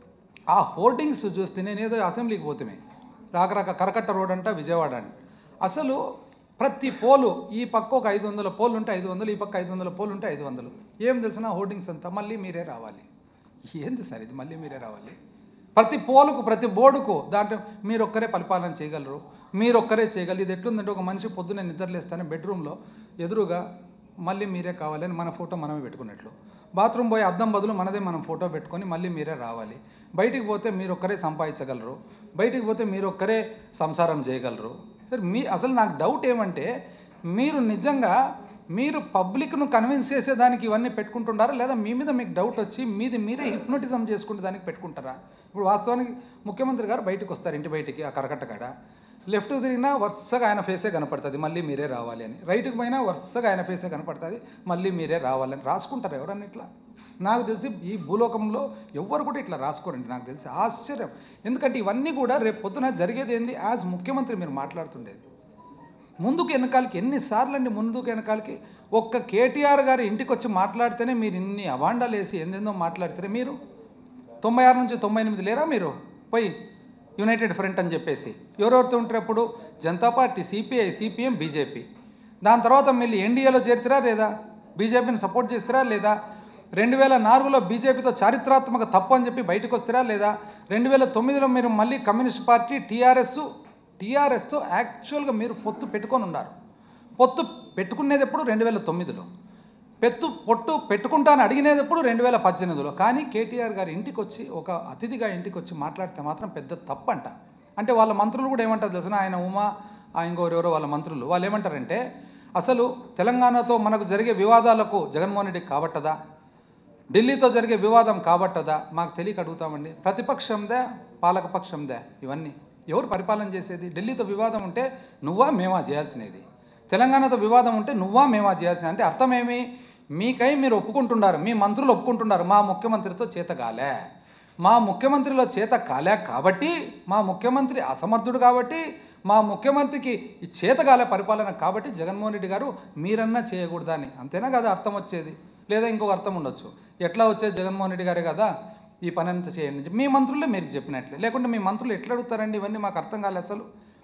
ఆ హోర్డింగ్స్ చూస్తే నేను ఏదో అసెంబ్లీకి పోతుమే రాకరాక కరకట్ట రోడ్ అంట విజయవాడ అంట అసలు ప్రతి పోలు ఈ పక్క ఒక ఐదు వందల పోలు ఉంటే ఐదు వందలు ఈ పక్క ఐదు వందల పోలు ఉంటే ఐదు వందలు ఏం తెలిసిన హోర్డింగ్స్ అంతా మళ్ళీ మీరే రావాలి ఏంది సార్ ఇది మళ్ళీ మీరే రావాలి ప్రతి పోలుకు ప్రతి బోర్డుకు దాంట్లో మీరు ఒక్కరే పరిపాలన చేయగలరు మీరు ఒక్కరే చేయగలరు ఇది ఎట్లుందంటే ఒక మనిషి పొద్దున్న నిద్రలేస్తానే బెడ్రూమ్లో ఎదురుగా మళ్ళీ మీరే కావాలని మన ఫోటో మనమే పెట్టుకున్నట్లు బాత్రూమ్ పోయి అద్దం బదులు మనదే మనం ఫోటో పెట్టుకొని మళ్ళీ మీరే రావాలి బయటికి పోతే మీరు ఒక్కరే సంపాదించగలరు బయటికి పోతే మీరు ఒక్కరే సంసారం చేయగలరు సరే మీ అసలు నాకు డౌట్ ఏమంటే మీరు నిజంగా మీరు పబ్లిక్ను కన్విన్స్ చేసేదానికి ఇవన్నీ పెట్టుకుంటుంటారా లేదా మీ మీద మీకు డౌట్ వచ్చి మీది మీరే హిప్నోటిజం చేసుకుంటే దానికి పెట్టుకుంటారా ఇప్పుడు వాస్తవానికి ముఖ్యమంత్రి గారు బయటకు వస్తారు ఇంటి బయటికి ఆ కరకట్ట కాడ లెఫ్ట్ తిరిగినా వరుసగా ఆయన ఫేసే కనపడుతుంది మళ్ళీ మీరే రావాలి అని రైట్కి పోయినా వరుసగా ఆయన ఫేసే కనపడుతుంది మళ్ళీ మీరే రావాలని రాసుకుంటారు ఎవరన్నా ఇట్లా నాకు తెలిసి ఈ భూలోకంలో ఎవ్వరు కూడా ఇట్లా రాసుకోరండి నాకు తెలిసి ఆశ్చర్యం ఎందుకంటే ఇవన్నీ కూడా రేపు పొద్దున జరిగేది ఏంది యాజ్ ముఖ్యమంత్రి మీరు మాట్లాడుతుండేది ముందుకు వెనకాలకి ఎన్నిసార్లు అండి ముందుకు వెనకాలకి ఒక్క కేటీఆర్ గారి ఇంటికి వచ్చి మాట్లాడితేనే మీరు ఇన్ని అవాండాలు వేసి ఎందెందో మాట్లాడితే మీరు తొంభై ఆరు నుంచి తొంభై ఎనిమిది లేరా మీరు పోయి యునైటెడ్ ఫ్రంట్ అని చెప్పేసి ఎవరెవరితో ఉంటారు అప్పుడు Janata party CPI CPM BJP దాని తర్వాత మళ్ళీ ఎన్డీఏలో చేరుతారా లేదా బీజేపీని సపోర్ట్ చేస్తారా లేదా రెండు వేల నాలుగులో బీజేపీతో చారిత్రాత్మక తప్పు అని చెప్పి బయటకు వస్తారా లేదా రెండు వేల తొమ్మిదిలో మీరు మళ్ళీ కమ్యూనిస్ట్ పార్టీ టీఆర్ఎస్ టీఆర్ఎస్తో యాక్చువల్గా మీరు పొత్తు పెట్టుకొని ఉన్నారు పొత్తు పెట్టుకునేది ఎప్పుడు రెండు వేల తొమ్మిదిలో పెత్తు పొట్టు పెట్టుకుంటాను అడిగినేది ఎప్పుడు రెండు వేల పద్దెనిమిదిలో కానీ కేటీఆర్ గారి ఇంటికి వచ్చి ఒక అతిథిగా ఇంటికి వచ్చి మాట్లాడితే మాత్రం పెద్ద తప్పంట అంటే వాళ్ళ మంత్రులు కూడా ఏమంటారు తెలిసిన ఆయన ఉమా ఆ ఇంకోరెవరో వాళ్ళ మంత్రులు వాళ్ళు ఏమంటారంటే అసలు తెలంగాణతో మనకు జరిగే వివాదాలకు జగన్మోహన్ రెడ్డికి కాబట్టదా ఢిల్లీతో జరిగే వివాదం కాబట్టదా మాకు తెలియక అడుగుతామండి ప్రతిపక్షందే పాలకపక్షందే ఇవన్నీ ఎవరు పరిపాలన చేసేది ఢిల్లీతో వివాదం ఉంటే నువ్వా మేమా చేయాల్సినది తెలంగాణతో వివాదం ఉంటే నువ్వా మేమా చేయాల్సింది అంటే అర్థమేమి మీకై మీరు ఒప్పుకుంటున్నారు మీ మంత్రులు ఒప్పుకుంటున్నారు మా ముఖ్యమంత్రితో చేత కాలే మా ముఖ్యమంత్రిలో చేత కాలే కాబట్టి మా ముఖ్యమంత్రి అసమర్థుడు కాబట్టి మా ముఖ్యమంత్రికి ఈ చేతగాలే పరిపాలన కాబట్టి జగన్మోహన్ రెడ్డి గారు మీరన్నా చేయకూడదని అంతేనా కదా అర్థం వచ్చేది లేదా ఇంకొక అర్థం ఉండొచ్చు ఎట్లా వచ్చేది జగన్మోహన్ రెడ్డి గారే కదా ఈ పని అంతా చేయండి మీ మంత్రులే మీరు చెప్పినట్లే లేకుంటే మీ మంత్రులు ఎట్లా అడుగుతారండి ఇవన్నీ మాకు అర్థం కాలే అసలు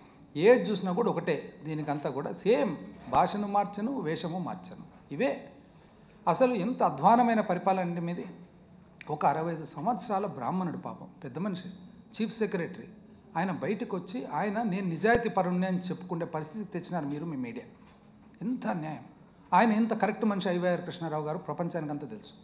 ఏది చూసినా కూడా ఒకటే దీనికంతా కూడా సేమ్ భాషను మార్చను వేషము మార్చను ఇవే అసలు ఎంత అధ్వానమైన పరిపాలన అండి మీది ఒక అరవై ఐదు సంవత్సరాల బ్రాహ్మణుడు పాపం పెద్ద మనిషి చీఫ్ సెక్రటరీ ఆయన బయటకు వచ్చి ఆయన నేను నిజాయితీ పరుణ్ణి అని చెప్పుకునే పరిస్థితికి తెచ్చినారు మీరు మీ మీడియా ఎంత అన్యాయం ఆయన ఎంత కరెక్ట్ మనిషి ఐవైఆర్ కృష్ణారావు గారు ప్రపంచానికి అంతా తెలుసు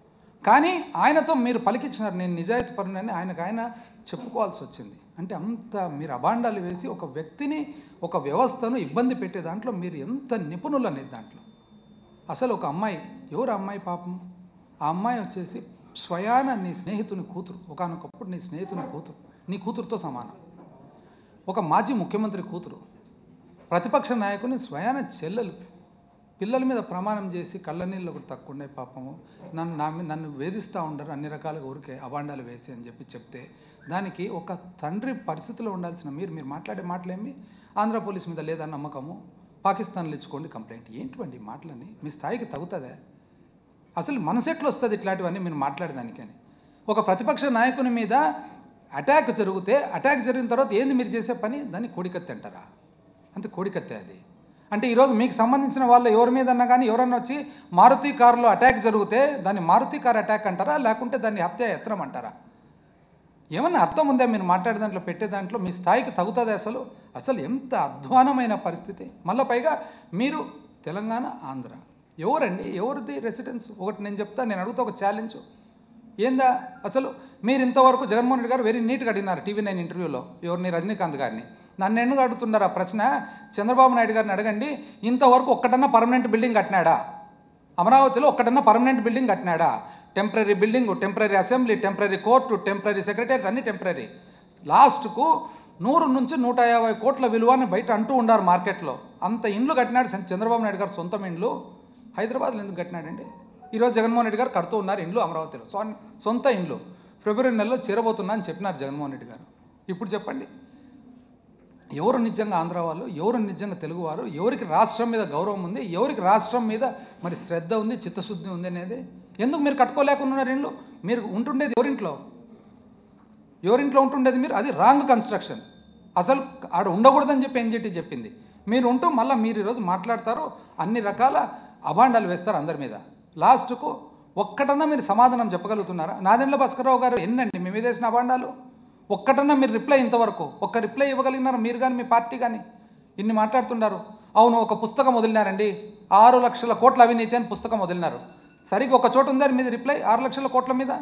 కానీ ఆయనతో మీరు పలికించినారు నేను నిజాయితీ పరునని ఆయనకు ఆయన చెప్పుకోవాల్సి వచ్చింది అంటే అంత మీరు అబాండాలు వేసి ఒక వ్యక్తిని ఒక వ్యవస్థను ఇబ్బంది పెట్టే దాంట్లో మీరు ఎంత నిపుణులు అనేది దాంట్లో అసలు ఒక అమ్మాయి ఎవరు అమ్మాయి పాపం ఆ అమ్మాయి వచ్చేసి స్వయాన నీ స్నేహితుని కూతురు ఒకనొకప్పుడు నీ స్నేహితుని కూతురు నీ కూతురుతో సమానం ఒక మాజీ ముఖ్యమంత్రి కూతురు ప్రతిపక్ష నాయకుని స్వయాన చెల్లెలు పిల్లల మీద ప్రమాణం చేసి కళ్ళనీళ్ళు ఒకటి తక్కువ ఉన్నాయి పాపము నన్ను నా మీద నన్ను వేధిస్తూ ఉండరు అన్ని రకాలుగా ఊరికే అబాండాలు వేసి అని చెప్పి చెప్తే దానికి ఒక తండ్రి పరిస్థితిలో ఉండాల్సిన మీరు మీరు మాట్లాడే మాటలేమి ఆంధ్ర పోలీస్ మీద లేదా నమ్మకము పాకిస్తాన్లో ఇచ్చుకోండి కంప్లైంట్ ఏంటివండి ఈ మాటలని మీ స్థాయికి తగ్గుతుందా అసలు మనసు ఎట్లా వస్తుంది ఇట్లాంటివన్నీ మీరు మాట్లాడేదానికని ఒక ప్రతిపక్ష నాయకుని మీద అటాక్ జరిగితే అటాక్ జరిగిన తర్వాత ఏంది మీరు చేసే పని దాన్ని కోడికత్తి అంటారా అంతే కోడికత్తే అది అంటే ఈరోజు మీకు సంబంధించిన వాళ్ళు ఎవరి మీద అన్నా కానీ ఎవరన్నా వచ్చి మారుతి కారులో అటాక్ జరిగితే దాన్ని మారుతి కార్ అటాక్ అంటారా లేకుంటే దాన్ని హత్య యత్నం అంటారా ఏమన్నా అర్థం ఉందా మీరు మాట్లాడే దాంట్లో పెట్టే దాంట్లో మీ స్థాయికి తగ్గుతుంది అసలు అసలు ఎంత అధ్వానమైన పరిస్థితి మళ్ళీ పైగా మీరు తెలంగాణ ఆంధ్ర ఎవరండి ఎవరిది రెసిడెన్స్ ఒకటి నేను చెప్తా నేను అడుగుతా ఒక ఛాలెంజ్ ఏందా అసలు మీరు ఇంతవరకు జగన్మోహన్ రెడ్డి గారు వెరీ నీట్గా అడిగినారు టీవీ నైన్ ఇంటర్వ్యూలో ఎవరిని రజనీకాంత్ గారిని నన్ను ఎందుకు అడుగుతున్నారు ఆ ప్రశ్న చంద్రబాబు నాయుడు గారిని అడగండి ఇంతవరకు ఒక్కటన్నా పర్మనెంట్ బిల్డింగ్ కట్టినాడా అమరావతిలో ఒక్కటన్నా పర్మనెంట్ బిల్డింగ్ కట్టినాడా temporary building temporary assembly temporary court temporary secretary అన్ని టెంపరీ లాస్ట్కు నూరు నుంచి నూట యాభై కోట్ల విలువ అని బయట అంటూ ఉండారు మార్కెట్లో అంత ఇండ్లు కట్టినాడు చంద్ర- చంద్రబాబు నాయుడు గారు సొంతం ఇండ్లు హైదరాబాద్లో ఎందుకు కట్టినాడండి ఈరోజు జగన్మోహన్ రెడ్డి గారు కడుతూ ఉన్నారు ఇండ్లు అమరావతిలో సొం- సొంత ఇండ్లు ఫిబ్రవరి నెలలో చేరబోతున్నా అని చెప్పినారు జగన్మోహన్ రెడ్డి గారు ఇప్పుడు చెప్పండి ఎవరు నిజంగా ఆంధ్ర వాళ్ళు ఎవరు నిజంగా తెలుగు వారు ఎవరికి రాష్ట్రం మీద గౌరవం ఉంది ఎవరికి రాష్ట్రం మీద మరి శ్రద్ధ ఉంది చిత్తశుద్ధి ఉంది అనేది ఎందుకు మీరు కట్టుకోలేకున్నారు ఇండ్లు మీరు ఉంటుండేది ఎవరింట్లో ఎవరింట్లో ఉంటుండేది మీరు అది రాంగ్ కన్స్ట్రక్షన్ అసలు ఆడ ఉండకూడదని చెప్పి ఎన్జిటి చెప్పింది మీరు ఉంటూ మళ్ళీ మీరు ఈరోజు మాట్లాడతారు అన్ని రకాల అభాండాలు వేస్తారు అందరి మీద లాస్ట్కు ఒక్కటన్నా మీరు సమాధానం చెప్పగలుగుతున్నారా నాదెండ్ల భాస్కరరావు గారు ఎన్నండి మీ మీద వేసిన అభాండాలు ఒక్కటన్నా మీరు రిప్లై ఇంతవరకు ఒక్క రిప్లై ఇవ్వగలిగినారు మీరు కానీ మీ పార్టీ కానీ ఇన్ని మాట్లాడుతున్నారు అవును ఒక పుస్తకం వదిలినారండి ఆరు లక్షల కోట్ల అవినీతి అని పుస్తకం వదిలినారు సరిగ్గా ఒక చోట ఉందని మీద రిప్లై ఆరు లక్షల కోట్ల మీద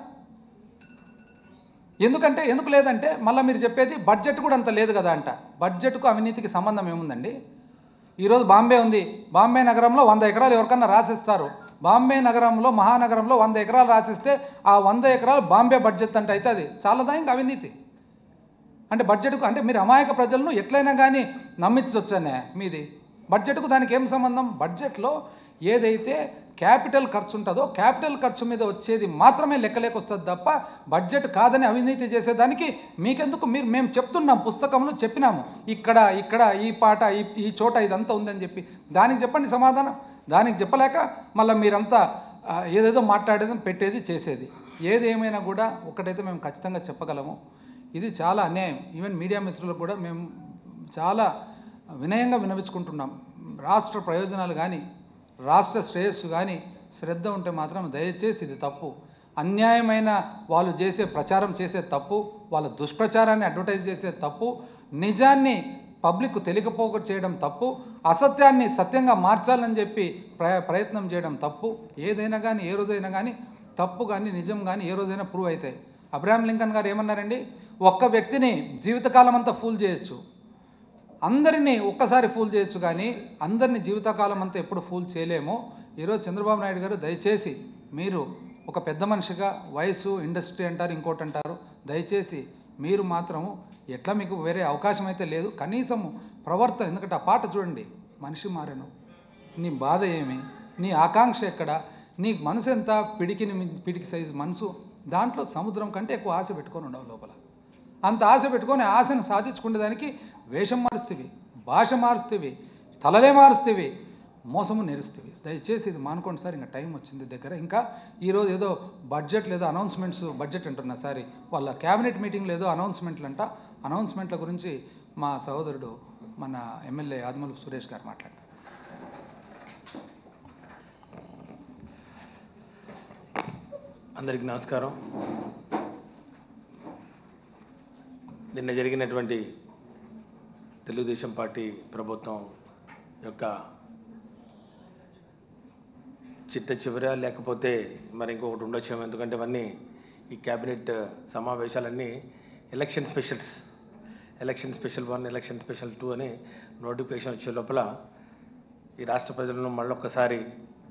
ఎందుకంటే ఎందుకు లేదంటే మళ్ళీ మీరు చెప్పేది బడ్జెట్ కూడా అంత లేదు కదా అంట బడ్జెట్కు అవినీతికి సంబంధం ఏముందండి ఈరోజు బాంబే ఉంది బాంబే నగరంలో వంద ఎకరాలు ఎవరికన్నా రాసిస్తారు బాంబే నగరంలో మహానగరంలో వంద ఎకరాలు రాసిస్తే ఆ వంద ఎకరాలు బాంబే బడ్జెట్ అంటే అయితే అది చాలదా ఇంకా అవినీతి అంటే బడ్జెట్కు అంటే మీరు అమాయక ప్రజలను ఎట్లయినా కానీ నమ్మించవచ్చనే మీది బడ్జెట్కు దానికి ఏం సంబంధం బడ్జెట్లో ఏదైతే క్యాపిటల్ ఖర్చు ఉంటుందో క్యాపిటల్ ఖర్చు మీద వచ్చేది మాత్రమే లెక్కలేక వస్తుంది తప్ప బడ్జెట్ కాదని అవినీతి చేసేదానికి మీకెందుకు మీరు మేము చెప్తున్నాం పుస్తకంలో చెప్పినాము ఇక్కడ ఇక్కడ ఈ పాట ఈ ఈ చోట ఇదంతా ఉందని చెప్పి దానికి చెప్పండి సమాధానం దానికి చెప్పలేక మళ్ళీ మీరంతా ఆ, ఏదేదో మాట్లాడేది పెట్టేది చేసేది ఏది ఏమైనా కూడా ఒకటైతే మేము ఖచ్చితంగా చెప్పగలము ఇది చాలా అన్యాయం ఈవెన్ మీడియా మిత్రులకు కూడా మేము చాలా వినయంగా వినవించుకుంటున్నాం రాష్ట్ర ప్రయోజనాలు కానీ రాష్ట్ర శ్రేయస్సు కానీ శ్రద్ధ ఉంటే మాత్రం దయచేసి ఇది తప్పు అన్యాయమైన వాళ్ళు చేసే ప్రచారం చేసే తప్పు వాళ్ళ దుష్ప్రచారాన్ని అడ్వర్టైజ్ చేసే తప్పు నిజాన్ని పబ్లిక్ తెలియకపోక చేయడం తప్పు అసత్యాన్ని సత్యంగా మార్చాలని చెప్పి ప్ర ప్రయత్నం చేయడం తప్పు ఏదైనా కానీ ఏ రోజైనా కానీ తప్పు కానీ నిజం కానీ ఏ రోజైనా ప్రూవ్ అవుతాయి అబ్రాహం లింకన్ గారు ఏమన్నారండి ఒక్క వ్యక్తిని జీవితకాలం అంతా ఫూల్ చేయొచ్చు అందరినీ ఒక్కసారి ఫూల్ చేయొచ్చు కానీ అందరినీ జీవితకాలం అంతా ఎప్పుడు ఫూల్ చేయలేము ఈరోజు చంద్రబాబు నాయుడు గారు దయచేసి మీరు ఒక పెద్ద మనిషిగా వయసు ఇండస్ట్రీ అంటారు ఇంకోటి అంటారు దయచేసి మీరు మాత్రము ఎట్లా మీకు వేరే అవకాశం అయితే లేదు కనీసము ప్రవర్తన ఎందుకంటే ఆ పాట చూడండి మనిషి మారెను నీ బాధ ఏమి నీ ఆకాంక్ష ఎక్కడ నీ మనసు ఎంత పిడికిని మి- పిడికి సైజు మనసు దాంట్లో సముద్రం కంటే ఎక్కువ ఆశ పెట్టుకొని ఉండవు లోపల అంత ఆశ పెట్టుకొని ఆశను సాధించుకునేదానికి వేషం మారుస్తేవి భాష మారుస్తేవి తలలే మారుస్తేవి మోసము నేరుస్తేవి దయచేసి ఇది మానుకోండి సార్ ఇంకా టైం వచ్చింది దగ్గర ఇంకా ఈరోజు ఏదో బడ్జెట్ లేదో అనౌన్స్మెంట్స్ బడ్జెట్ అంటున్నా సారీ వాళ్ళ క్యాబినెట్ మీటింగ్ లేదో అనౌన్స్మెంట్లు అంట అనౌన్స్మెంట్ల గురించి మా సహోదరుడు మన ఎమ్మెల్యే ఆదిమూలపు సురేష్ గారు మాట్లాడతారు అందరికీ నమస్కారం నిన్న జరిగినటువంటి తెలుగుదేశం పార్టీ ప్రభుత్వం యొక్క చిట్ట చివర లేకపోతే మరి ఇంకొకటి ఉండొచ్చేమో ఎందుకంటే ఇవన్నీ ఈ క్యాబినెట్ సమావేశాలన్నీ election specials election special one election special two అని నోటిఫికేషన్ వచ్చే లోపల ఈ రాష్ట్ర ప్రజలను మళ్ళొక్కసారి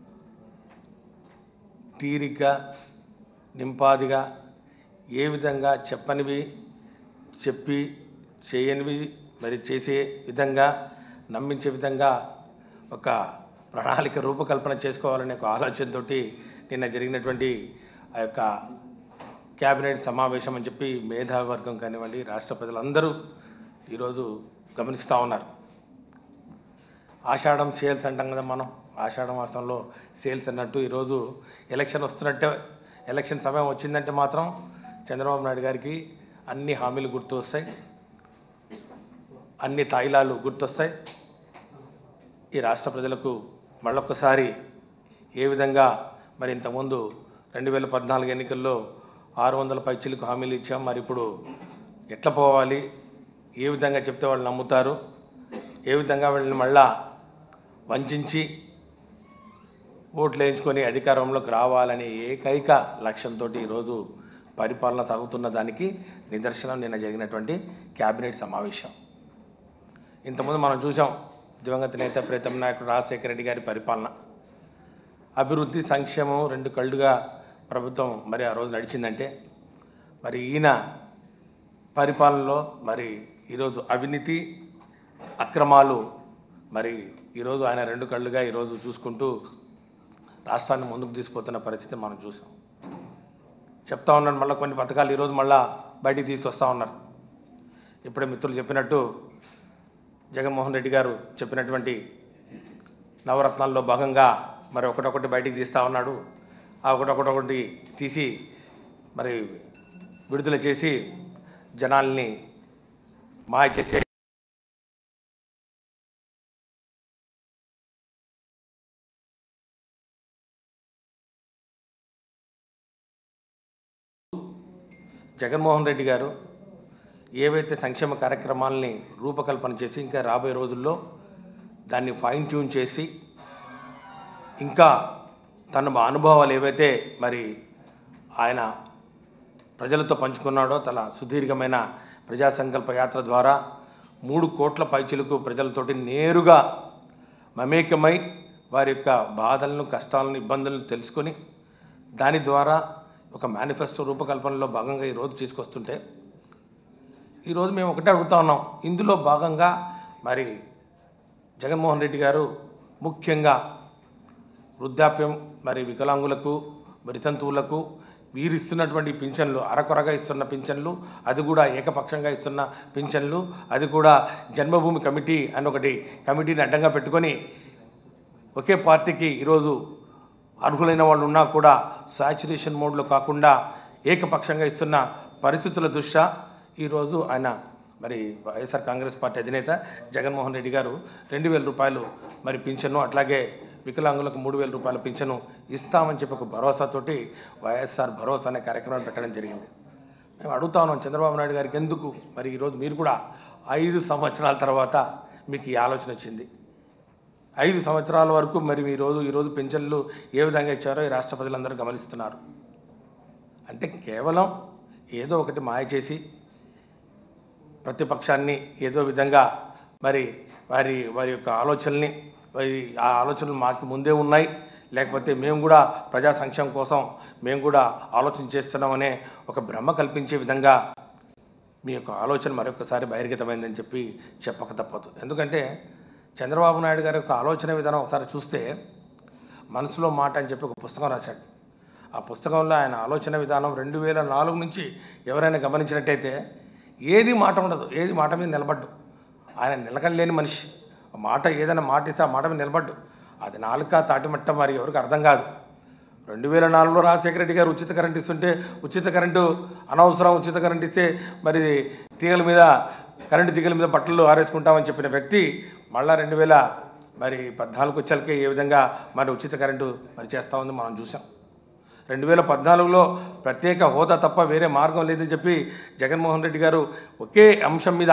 తీరిగ్గా నింపాదిగా ఏ విధంగా చెప్పనివి చెప్పి చేయనివి మరి చేసే విధంగా నమ్మించే విధంగా ఒక ప్రణాళిక రూపకల్పన చేసుకోవాలనే ఒక ఆలోచనతో నిన్న జరిగినటువంటి ఆ యొక్క క్యాబినెట్ సమావేశం అని చెప్పి మేధావర్గం కానివ్వండి రాష్ట్ర ప్రజలందరూ ఈరోజు గమనిస్తూ ఉన్నారు ఆషాఢం సేల్స్ అంటాం కదా మనం ఆషాఢ మాసంలో సేల్స్ అన్నట్టు ఈరోజు ఎలక్షన్ వస్తున్నట్టే ఎలక్షన్ సమయం వచ్చిందంటే మాత్రం చంద్రబాబు నాయుడు గారికి అన్ని హామీలు గుర్తు వస్తాయి అన్ని తాయిలాలు గుర్తొస్తాయి ఈ రాష్ట్ర ప్రజలకు మళ్ళొక్కసారి ఏ విధంగా మరి ఇంతకుముందు రెండు వేల పద్నాలుగు ఎన్నికల్లో ఆరు వందల పైచీలకు హామీలు ఇచ్చాం మరి ఇప్పుడు ఎట్లా పోవాలి ఏ విధంగా చెప్తే వాళ్ళు నమ్ముతారు ఏ విధంగా వీళ్ళని మళ్ళా వంచి ఓట్లు వేయించుకొని అధికారంలోకి రావాలనే ఏకైక లక్ష్యంతో ఈరోజు పరిపాలన సాగుతున్న దానికి నిదర్శనం నిన్న జరిగినటువంటి క్యాబినెట్ సమావేశం ఇంతకుముందు మనం చూసాం దివంగత నేత ప్రీతం నాయకుడు రాజశేఖర రెడ్డి గారి పరిపాలన అభివృద్ధి సంక్షేమం రెండు కళ్ళుగా ప్రభుత్వం మరి ఆ రోజు నడిచిందంటే మరి ఈయన పరిపాలనలో మరి ఈరోజు అవినీతి అక్రమాలు మరి ఈరోజు ఆయన రెండు కళ్ళుగా ఈరోజు చూసుకుంటూ రాష్ట్రాన్ని ముందుకు తీసుకుపోతున్న పరిస్థితి మనం చూసాం చెప్తా ఉన్నాను మళ్ళీ కొన్ని పథకాలు ఈరోజు మళ్ళా బయటికి తీసుకొస్తా ఉన్నారు ఇప్పుడే మిత్రులు చెప్పినట్టు జగన్మోహన్ రెడ్డి గారు చెప్పినటువంటి నవరత్నాల్లో భాగంగా మరి ఒకటొకటి బయటికి తీస్తా ఉన్నాడు ఆ ఒకటొకటొకటి తీసి మరి విడుదల చేసి జనాల్ని మాయ చేసే జగన్మోహన్ రెడ్డి గారు ఏవైతే సంక్షేమ కార్యక్రమాలని రూపకల్పన చేసి ఇంకా రాబోయే రోజుల్లో దాన్ని ఫైన్ ట్యూన్ చేసి ఇంకా తన అనుభవాలు ఏవైతే మరి ఆయన ప్రజలతో పంచుకున్నాడో తన సుదీర్ఘమైన ప్రజా సంకల్ప యాత్ర ద్వారా మూడు కోట్ల పైచిలకు ప్రజలతోటి నేరుగా మమేకమై వారి యొక్క బాధలను కష్టాలను ఇబ్బందులను తెలుసుకొని దాని ద్వారా ఒక మేనిఫెస్టో రూపకల్పనలో భాగంగా ఈరోజు తీసుకొస్తుంటే ఈరోజు మేము ఒకటే అడుగుతా ఉన్నాం ఇందులో భాగంగా మరి జగన్మోహన్ రెడ్డి గారు ముఖ్యంగా వృద్ధాప్యం మరి వికలాంగులకు మరితంతువులకు వీరు ఇస్తున్నటువంటి పింఛన్లు అరకొరగా ఇస్తున్న పింఛన్లు అది కూడా ఏకపక్షంగా ఇస్తున్న పింఛన్లు అది కూడా జన్మభూమి కమిటీ అని ఒకటి కమిటీని అడ్డంగా పెట్టుకొని ఒకే పార్టీకి ఈరోజు అర్హులైన వాళ్ళు ఉన్నా కూడా సాచురేషన్ మోడ్లో కాకుండా ఏకపక్షంగా ఇస్తున్న పరిస్థితుల దృష్ట్యా ఈరోజు ఆయన మరి వైఎస్ఆర్ కాంగ్రెస్ పార్టీ అధినేత జగన్మోహన్ రెడ్డి గారు రెండు వేల రూపాయలు మరి పింఛను అట్లాగే వికలాంగులకు మూడు వేల రూపాయల పింఛను ఇస్తామని చెప్పి ఒక భరోసాతోటి వైఎస్ఆర్ భరోసా అనే కార్యక్రమం పెట్టడం జరిగింది మేము అడుగుతా ఉన్నాం చంద్రబాబు నాయుడు గారికి ఎందుకు మరి ఈరోజు మీరు కూడా ఐదు సంవత్సరాల తర్వాత మీకు ఈ ఆలోచన వచ్చింది ఐదు సంవత్సరాల వరకు మరి ఈ రోజు ఈరోజు పెన్షన్లు ఏ విధంగా ఇచ్చారో ఈ రాష్ట్ర ప్రజలందరూ గమనిస్తున్నారు అంటే కేవలం ఏదో ఒకటి మాయ చేసి ప్రతిపక్షాన్ని ఏదో విధంగా మరి వారి వారి యొక్క ఆలోచనల్ని వారి ఆ ఆలోచనలు మాకు ముందే ఉన్నాయి లేకపోతే మేము కూడా ప్రజా సంక్షేమం కోసం మేము కూడా ఆలోచన చేస్తున్నామనే ఒక భ్రమ కల్పించే విధంగా మీ యొక్క ఆలోచన మరొకసారి బహిర్గతమైందని చెప్పి చెప్పక తప్పదు ఎందుకంటే చంద్రబాబు నాయుడు గారి యొక్క ఆలోచన విధానం ఒకసారి చూస్తే మనసులో మాట అని చెప్పి ఒక పుస్తకం రాశాడు ఆ పుస్తకంలో ఆయన ఆలోచన విధానం రెండు వేల నాలుగు నుంచి ఎవరైనా గమనించినట్టయితే ఏది మాట ఉండదు ఏది మాట మీద నిలబడ్డు ఆయన నిలకడలేని మనిషి ఆ మాట ఏదైనా మాట ఇస్తే ఆ మాట మీద నిలబడ్డు అది నాలుక తాటిమట్ట మరి ఎవరికి అర్థం కాదు రెండు వేల నాలుగులో రాజశేఖర రెడ్డి గారు ఉచిత కరెంట్ ఇస్తుంటే ఉచిత కరెంటు అనవసరం ఉచిత కరెంట్ ఇస్తే మరి తీగల మీద కరెంటు తీగల మీద బట్టలు ఆరేసుకుంటామని చెప్పిన వ్యక్తి మళ్ళా రెండు వేల మరి పద్నాలుగు వచ్చాకే ఏ విధంగా మరి ఉచిత కరెంటు మరి చేస్తా ఉంది మనం చూసాం రెండు వేల పద్నాలుగులో ప్రత్యేక హోదా తప్ప వేరే మార్గం లేదని చెప్పి జగన్మోహన్ రెడ్డి గారు ఒకే అంశం మీద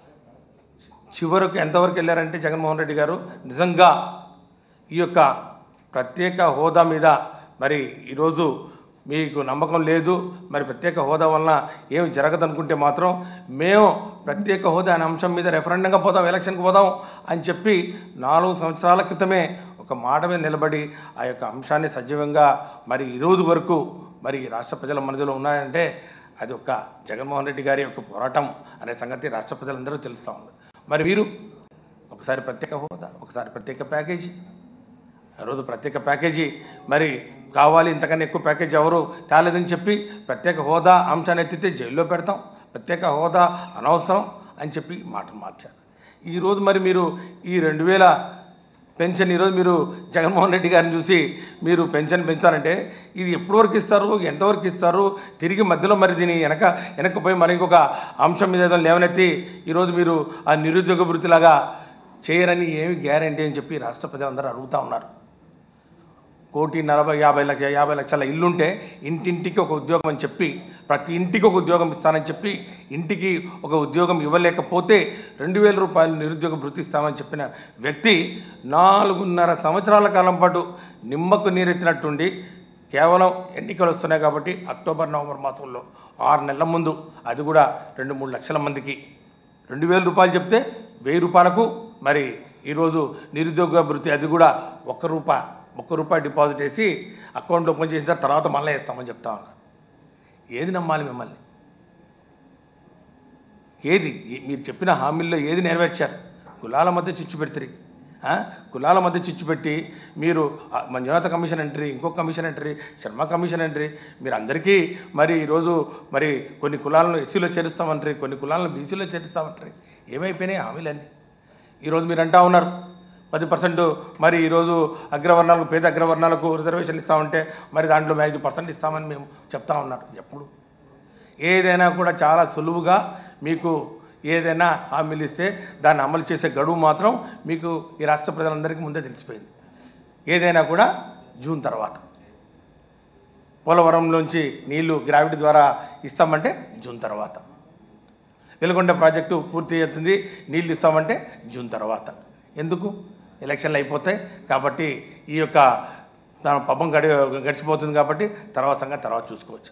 చివరకు ఎంతవరకు వెళ్ళారంటే జగన్మోహన్ రెడ్డి గారు నిజంగా ఈ యొక్క ప్రత్యేక హోదా మీద మరి ఈరోజు మీకు నమ్మకం లేదు మరి ప్రత్యేక హోదా వలన ఏమి జరగదనుకుంటే మాత్రం మేము ప్రత్యేక హోదా అనే అంశం మీద రెఫరెండంగా పోదాం ఎలక్షన్కి పోదాం అని చెప్పి నాలుగు సంవత్సరాల క్రితమే ఒక మాట మీద నిలబడి ఆ యొక్క అంశాన్ని సజీవంగా మరి ఈరోజు వరకు మరి ఈ రాష్ట్ర ప్రజల మనసులో ఉన్నాయంటే అది ఒక జగన్మోహన్ రెడ్డి గారి యొక్క పోరాటం అనే సంగతి రాష్ట్ర ప్రజలందరూ తెలుస్తూ ఉంది మరి మీరు ఒకసారి ప్రత్యేక హోదా ఒకసారి ప్రత్యేక ప్యాకేజీ ఆ రోజు ప్రత్యేక ప్యాకేజీ మరి కావాలి ఇంతకన్నా ఎక్కువ ప్యాకేజీ ఎవరు తేలేదని చెప్పి ప్రత్యేక హోదా అంశాన్ని ఎత్తితే జైల్లో పెడతాం ప్రత్యేక హోదా అనవసరం అని చెప్పి మాటలు మార్చారు ఈరోజు మరి మీరు ఈ రెండు వేల పెన్షన్ ఈరోజు మీరు జగన్మోహన్ రెడ్డి గారిని చూసి మీరు పెన్షన్ పెంచారంటే ఇది ఎప్పటి వరకు ఇస్తారు ఎంతవరకు ఇస్తారు తిరిగి మధ్యలో మరి దీని వెనక వెనక్కి పోయి మరి ఇంకొక అంశం మీద ఏదో లేవనెత్తి ఈరోజు మీరు ఆ నిరుద్యోగ వృత్తిలాగా చేయరని ఏమి గ్యారంటీ అని చెప్పి రాష్ట్ర ప్రజలందరూ అడుగుతా ఉన్నారు కోటి నలభై యాభై లక్ష యాభై లక్షల ఇల్లుంటే ఇంటింటికి ఒక ఉద్యోగం అని చెప్పి ప్రతి ఇంటికి ఒక ఉద్యోగం ఇస్తానని చెప్పి ఇంటికి ఒక ఉద్యోగం ఇవ్వలేకపోతే రెండు వేల రూపాయలు నిరుద్యోగ భృతి ఇస్తామని చెప్పిన వ్యక్తి నాలుగున్నర సంవత్సరాల కాలం పాటు నిమ్మకు నీరెత్తినట్టుండి కేవలం ఎన్నికలు వస్తున్నాయి కాబట్టి అక్టోబర్ నవంబర్ మాసంలో ఆరు నెలల ముందు అది కూడా రెండు మూడు లక్షల మందికి రెండు వేల రూపాయలు చెప్తే వెయ్యి రూపాయలకు మరి ఈరోజు నిరుద్యోగ భృతి అది కూడా ఒక్క రూపాయి ఒక్క రూపాయి డిపాజిట్ వేసి అకౌంట్ ఓపెన్ చేసిన తర్వాత మళ్ళీ వేస్తామని చెప్తా ఉన్నా ఏది నమ్మాలి మిమ్మల్ని ఏది ఈ- మీరు చెప్పిన హామీల్లో ఏది నెరవేర్చారు కులాల మధ్య చిచ్చు పెడతారు ఆ? కులాల మధ్య చిచ్చు పెట్టి మీరు ఆ, మంజునాథ కమిషన్ ఎంట్రీ ఇంకో commission entry Sharma commission entry మీరు అందరికీ మరి ఈరోజు మరి కొన్ని కులాలను ఎస్సీలో చేరుస్తామంటారు కొన్ని కులాలను బీసీలో చేరుస్తామంటారు ఏమైపోయినాయి హామీలన్నీ ఈరోజు మీరు అంటా ఉన్నారు పది పర్సెంట్ మరి ఈరోజు అగ్రవర్ణాలకు పేద అగ్రవర్ణాలకు రిజర్వేషన్ ఇస్తామంటే మరి దాంట్లో ఐదు పర్సెంట్ ఇస్తామని మేము చెప్తా ఉన్నారు ఎప్పుడు ఏదైనా కూడా చాలా సులువుగా మీకు ఏదైనా హామీలు ఇస్తే దాన్ని అమలు చేసే గడువు మాత్రం మీకు ఈ రాష్ట్ర ప్రజలందరికీ ముందే తెలిసిపోయింది ఏదైనా కూడా జూన్ తర్వాత పోలవరంలోంచి నీళ్లు గ్రావిటీ ద్వారా ఇస్తామంటే జూన్ తర్వాత వెలుగొండ ప్రాజెక్టు పూర్తి అవుతుంది నీళ్ళు ఇస్తామంటే జూన్ తర్వాత ఎందుకు ఎలక్షన్లు అయిపోతాయి కాబట్టి ఈ యొక్క దాని పబ్బం గడి గడిచిపోతుంది కాబట్టి తర్వాత సంగతి తర్వాత చూసుకోవచ్చు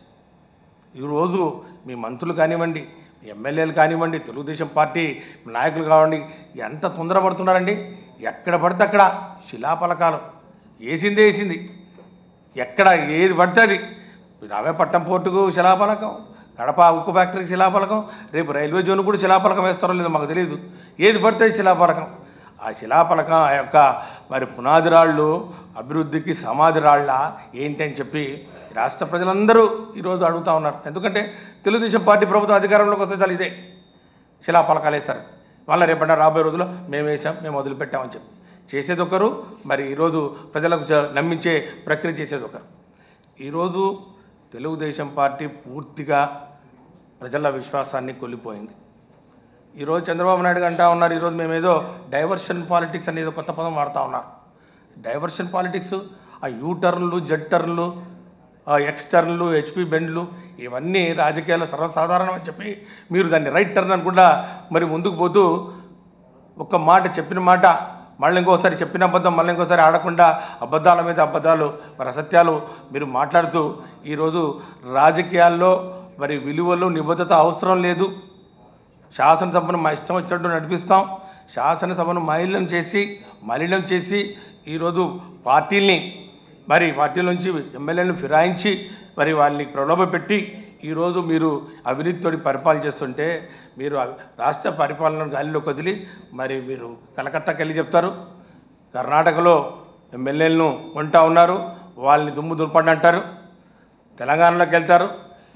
ఈరోజు మీ మంత్రులు కానివ్వండి మీ ఎమ్మెల్యేలు కానివ్వండి తెలుగుదేశం పార్టీ నాయకులు కానివ్వండి ఎంత తొందరపడుతున్నారండి ఎక్కడ పడితే అక్కడ శిలాపలకాలు వేసిందే వేసింది ఎక్కడ ఏది పడితే అది రావేపట్నం పోర్టుకు శిలాపలకం కడప ఉక్కు ఫ్యాక్టరీకి శిలాపలకం రేపు రైల్వే జోన్ కూడా శిలాపలకం వేస్తారో లేదో మాకు తెలియదు ఏది పడితే అది శిలాపలకం ఆ శిలాపలకం ఆ యొక్క మరి పునాది రాళ్ళు అభివృద్ధికి సమాధి రాళ్ళ ఏంటి అని చెప్పి రాష్ట్ర ప్రజలందరూ ఈరోజు అడుగుతా ఉన్నారు ఎందుకంటే తెలుగుదేశం పార్టీ ప్రభుత్వం అధికారంలోకి వస్తే చాలు ఇదే శిలాపలకాలు వేస్తారు మళ్ళీ రేపటి రాబోయే రోజుల్లో మేము వేసాం మేము వదిలిపెట్టామని చెప్పి చేసేది ఒకరు మరి ఈరోజు ప్రజలకు చ- నమ్మించే ప్రక్రియ చేసేది ఒకరు ఈరోజు తెలుగుదేశం పార్టీ పూర్తిగా ప్రజల విశ్వాసాన్ని కోల్పోయింది ఈరోజు చంద్రబాబు నాయుడు గారు అంటా ఉన్నారు ఈరోజు మేము ఏదో డైవర్షన్ పాలిటిక్స్ అనేది కొత్త పదం వాడుతూ ఉన్నారు డైవర్షన్ పాలిటిక్స్ ఆ యూ టర్న్లు జెడ్ టర్న్లు ఆ ఎక్స్ టర్న్లు హెచ్పి బెండ్లు ఇవన్నీ రాజకీయాల్లో సర్వసాధారణం అని చెప్పి మీరు దాన్ని రైట్ టర్న్ అనుకుంటా మరి ముందుకు పోతూ ఒక్క మాట చెప్పిన మాట మళ్ళీ ఇంకోసారి చెప్పిన అబద్ధం మళ్ళీ ఇంకోసారి ఆడకుండా అబద్ధాల మీద అబద్ధాలు మరి అసత్యాలు మీరు మాట్లాడుతూ ఈరోజు రాజకీయాల్లో మరి విలువలు నిబద్ధత అవసరం లేదు శాసనసభను మా ఇష్టం వచ్చినట్టు నడిపిస్తాం శాసనసభను మలినం చేసి మలినం చేసి ఈరోజు పార్టీల్ని మరి పార్టీల నుంచి ఎమ్మెల్యేలను ఫిరాయించి మరి వాళ్ళని ప్రలోభపెట్టి ఈరోజు మీరు అవినీతితోటి పరిపాలన చేస్తుంటే మీరు అవి- రాష్ట్ర పరిపాలనను గాలిలోకి వదిలి మరి మీరు కలకత్తాకి వెళ్ళి చెప్తారు కర్ణాటకలో ఎమ్మెల్యేలను కొంటా ఉన్నారు వాళ్ళని దుమ్ము దులపండి అంటారు తెలంగాణలోకి వెళ్తారు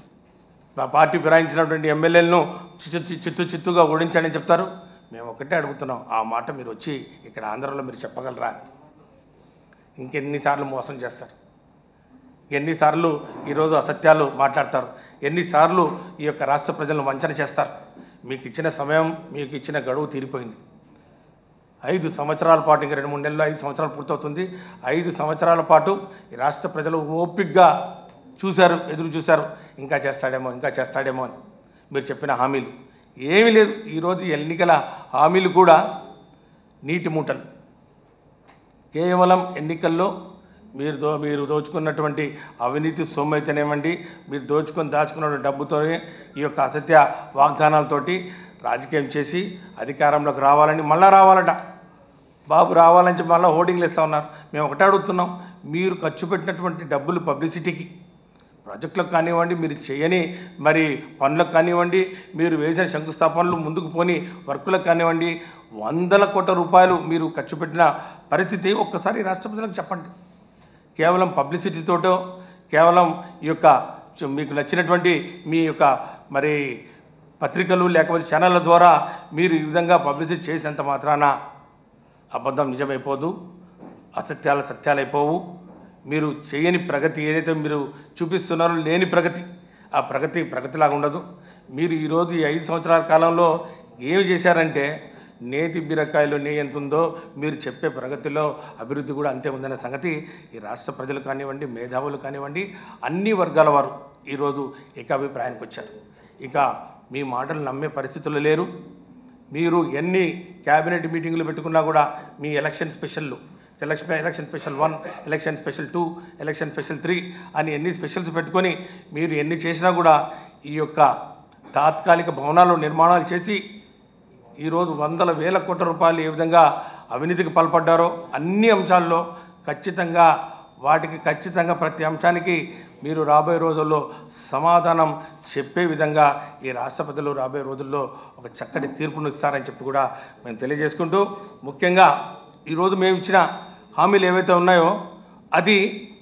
మా పార్టీ ఫిరాయించినటువంటి ఎమ్మెల్యేలను చిత్తు చిత్తు చిత్తుగా ఓడించండి అని చెప్తారు మేము ఒకటే అడుగుతున్నాం ఆ మాట మీరు వచ్చి ఇక్కడ ఆంధ్రలో మీరు చెప్పగలరా ఇంకెన్నిసార్లు మోసం చేస్తారు ఎన్నిసార్లు ఈరోజు అసత్యాలు మాట్లాడతారు ఎన్నిసార్లు ఈ యొక్క రాష్ట్ర ప్రజలను వంచన చేస్తారు మీకు ఇచ్చిన సమయం మీకు ఇచ్చిన గడువు తీరిపోయింది ఐదు సంవత్సరాల పాటు ఇంకా రెండు మూడు నెలలు ఐదు సంవత్సరాలు పూర్తవుతుంది ఐదు సంవత్సరాల పాటు ఈ రాష్ట్ర ప్రజలు ఓపిక్గా చూశారు ఎదురు చూశారు ఇంకా చేస్తాడేమో ఇంకా చేస్తాడేమో అని మీరు చెప్పిన హామీలు ఏమీ లేదు ఈరోజు ఎన్నికల హామీలు కూడా నీటి మూటలు కేవలం ఎన్నికల్లో మీరు దో మీరు దోచుకున్నటువంటి అవినీతి సొమ్ము అయితేనేమండి మీరు దోచుకొని దాచుకున్న డబ్బుతోనే ఈ యొక్క అసత్య వాగ్దానాలతోటి రాజకీయం చేసి అధికారంలోకి రావాలని మళ్ళా రావాలట బాబు రావాలని చెప్పి మళ్ళీ హోర్డింగ్లు ఇస్తా ఉన్నారు మేము ఒకటే అడుగుతున్నాం మీరు ఖర్చు పెట్టినటువంటి డబ్బులు పబ్లిసిటీకి ప్రాజెక్టులకు కానివ్వండి మీరు చేయని మరి పనులకు కానివ్వండి మీరు వేసిన శంకుస్థాపనలు ముందుకు పోని వర్కులకు కానివ్వండి వందల కోట్ల రూపాయలు మీరు ఖర్చు పెట్టిన పరిస్థితి ఒక్కసారి రాష్ట్ర ప్రజలకు చెప్పండి కేవలం పబ్లిసిటీతోటో కేవలం ఈ యొక్క చు- మీకు నచ్చినటువంటి మీ యొక్క మరి పత్రికలు లేకపోతే ఛానళ్ళ ద్వారా మీరు ఈ విధంగా పబ్లిసిటీ చేసినంత మాత్రాన అబద్ధం నిజమైపోదు అసత్యాలు సత్యాలైపోవు మీరు చేయని ప్రగతి ఏదైతే మీరు చూపిస్తున్నారో లేని ప్రగతి ఆ ప్రగతి ప్రగతిలాగా ఉండదు మీరు ఈరోజు ఈ ఐదు సంవత్సరాల కాలంలో ఏమి చేశారంటే నేతి బీరకాయలో నెయ్యి ఎంత ఉందో మీరు చెప్పే ప్రగతిలో అభివృద్ధి కూడా అంతే ఉందనే సంగతి ఈ రాష్ట్ర ప్రజలు కానివ్వండి మేధావులు కానివ్వండి అన్ని వర్గాల వారు ఈరోజు ఏకాభిప్రాయానికి వచ్చారు ఇక మీ మాటలు నమ్మే పరిస్థితులు లేరు మీరు ఎన్ని క్యాబినెట్ మీటింగులు పెట్టుకున్నా కూడా మీ ఎలక్షన్ స్పెషల్లు election election special one election special two election special three అని ఎన్ని స్పెషల్స్ పెట్టుకొని మీరు ఎన్ని చేసినా కూడా ఈ యొక్క తాత్కాలిక భవనాలు నిర్మాణాలు చేసి ఈరోజు వందల వేల కోట్ల రూపాయలు ఏ విధంగా అవినీతికి పాల్పడ్డారో అన్ని అంశాల్లో ఖచ్చితంగా వాటికి ఖచ్చితంగా ప్రతి అంశానికి మీరు రాబోయే రోజుల్లో సమాధానం చెప్పే విధంగా ఈ రాష్ట్ర ప్రజలు రాబోయే రోజుల్లో ఒక చక్కటి తీర్పును ఇస్తారని చెప్పి కూడా మేము తెలియజేసుకుంటూ ముఖ్యంగా ఈరోజు మేము ఇచ్చిన హామీలు ఏవైతే ఉన్నాయో అది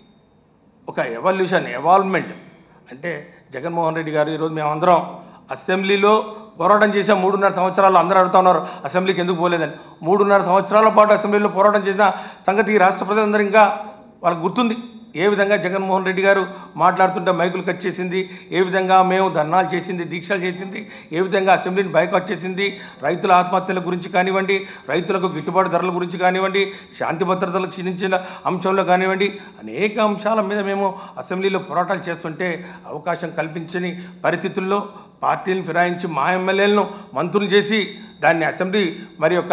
ఒక ఎవల్యూషన్ ఎవాల్వ్మెంట్ అంటే జగన్మోహన్ రెడ్డి గారు ఈరోజు మేమందరం అసెంబ్లీలో పోరాటం చేసాం మూడున్నర సంవత్సరాలు అందరూ అడుగుతా ఉన్నారు అసెంబ్లీకి ఎందుకు పోలేదని మూడున్నర సంవత్సరాల పాటు అసెంబ్లీలో పోరాటం చేసిన సంగతి ఈ రాష్ట్ర ప్రజలందరూ ఇంకా వాళ్ళకి గుర్తుంది ఏ విధంగా జగన్మోహన్ రెడ్డి గారు మాట్లాడుతుంటే మైకులు కట్ చేసింది ఏ విధంగా మేము ధర్నాలు చేసింది దీక్షలు చేసింది ఏ విధంగా అసెంబ్లీని బైకాట్ చేసింది రైతుల ఆత్మహత్యల గురించి కానివ్వండి రైతులకు గిట్టుబాటు ధరల గురించి కానివ్వండి శాంతి భద్రతలకు క్షీణించిన అంశంలో కానివ్వండి అనేక అంశాల మీద మేము అసెంబ్లీలో పోరాటాలు చేస్తుంటే అవకాశం కల్పించని పరిస్థితుల్లో పార్టీలను ఫిరాయించి మా ఎమ్మెల్యేలను మంత్రులు చేసి దాన్ని అసెంబ్లీ మరి యొక్క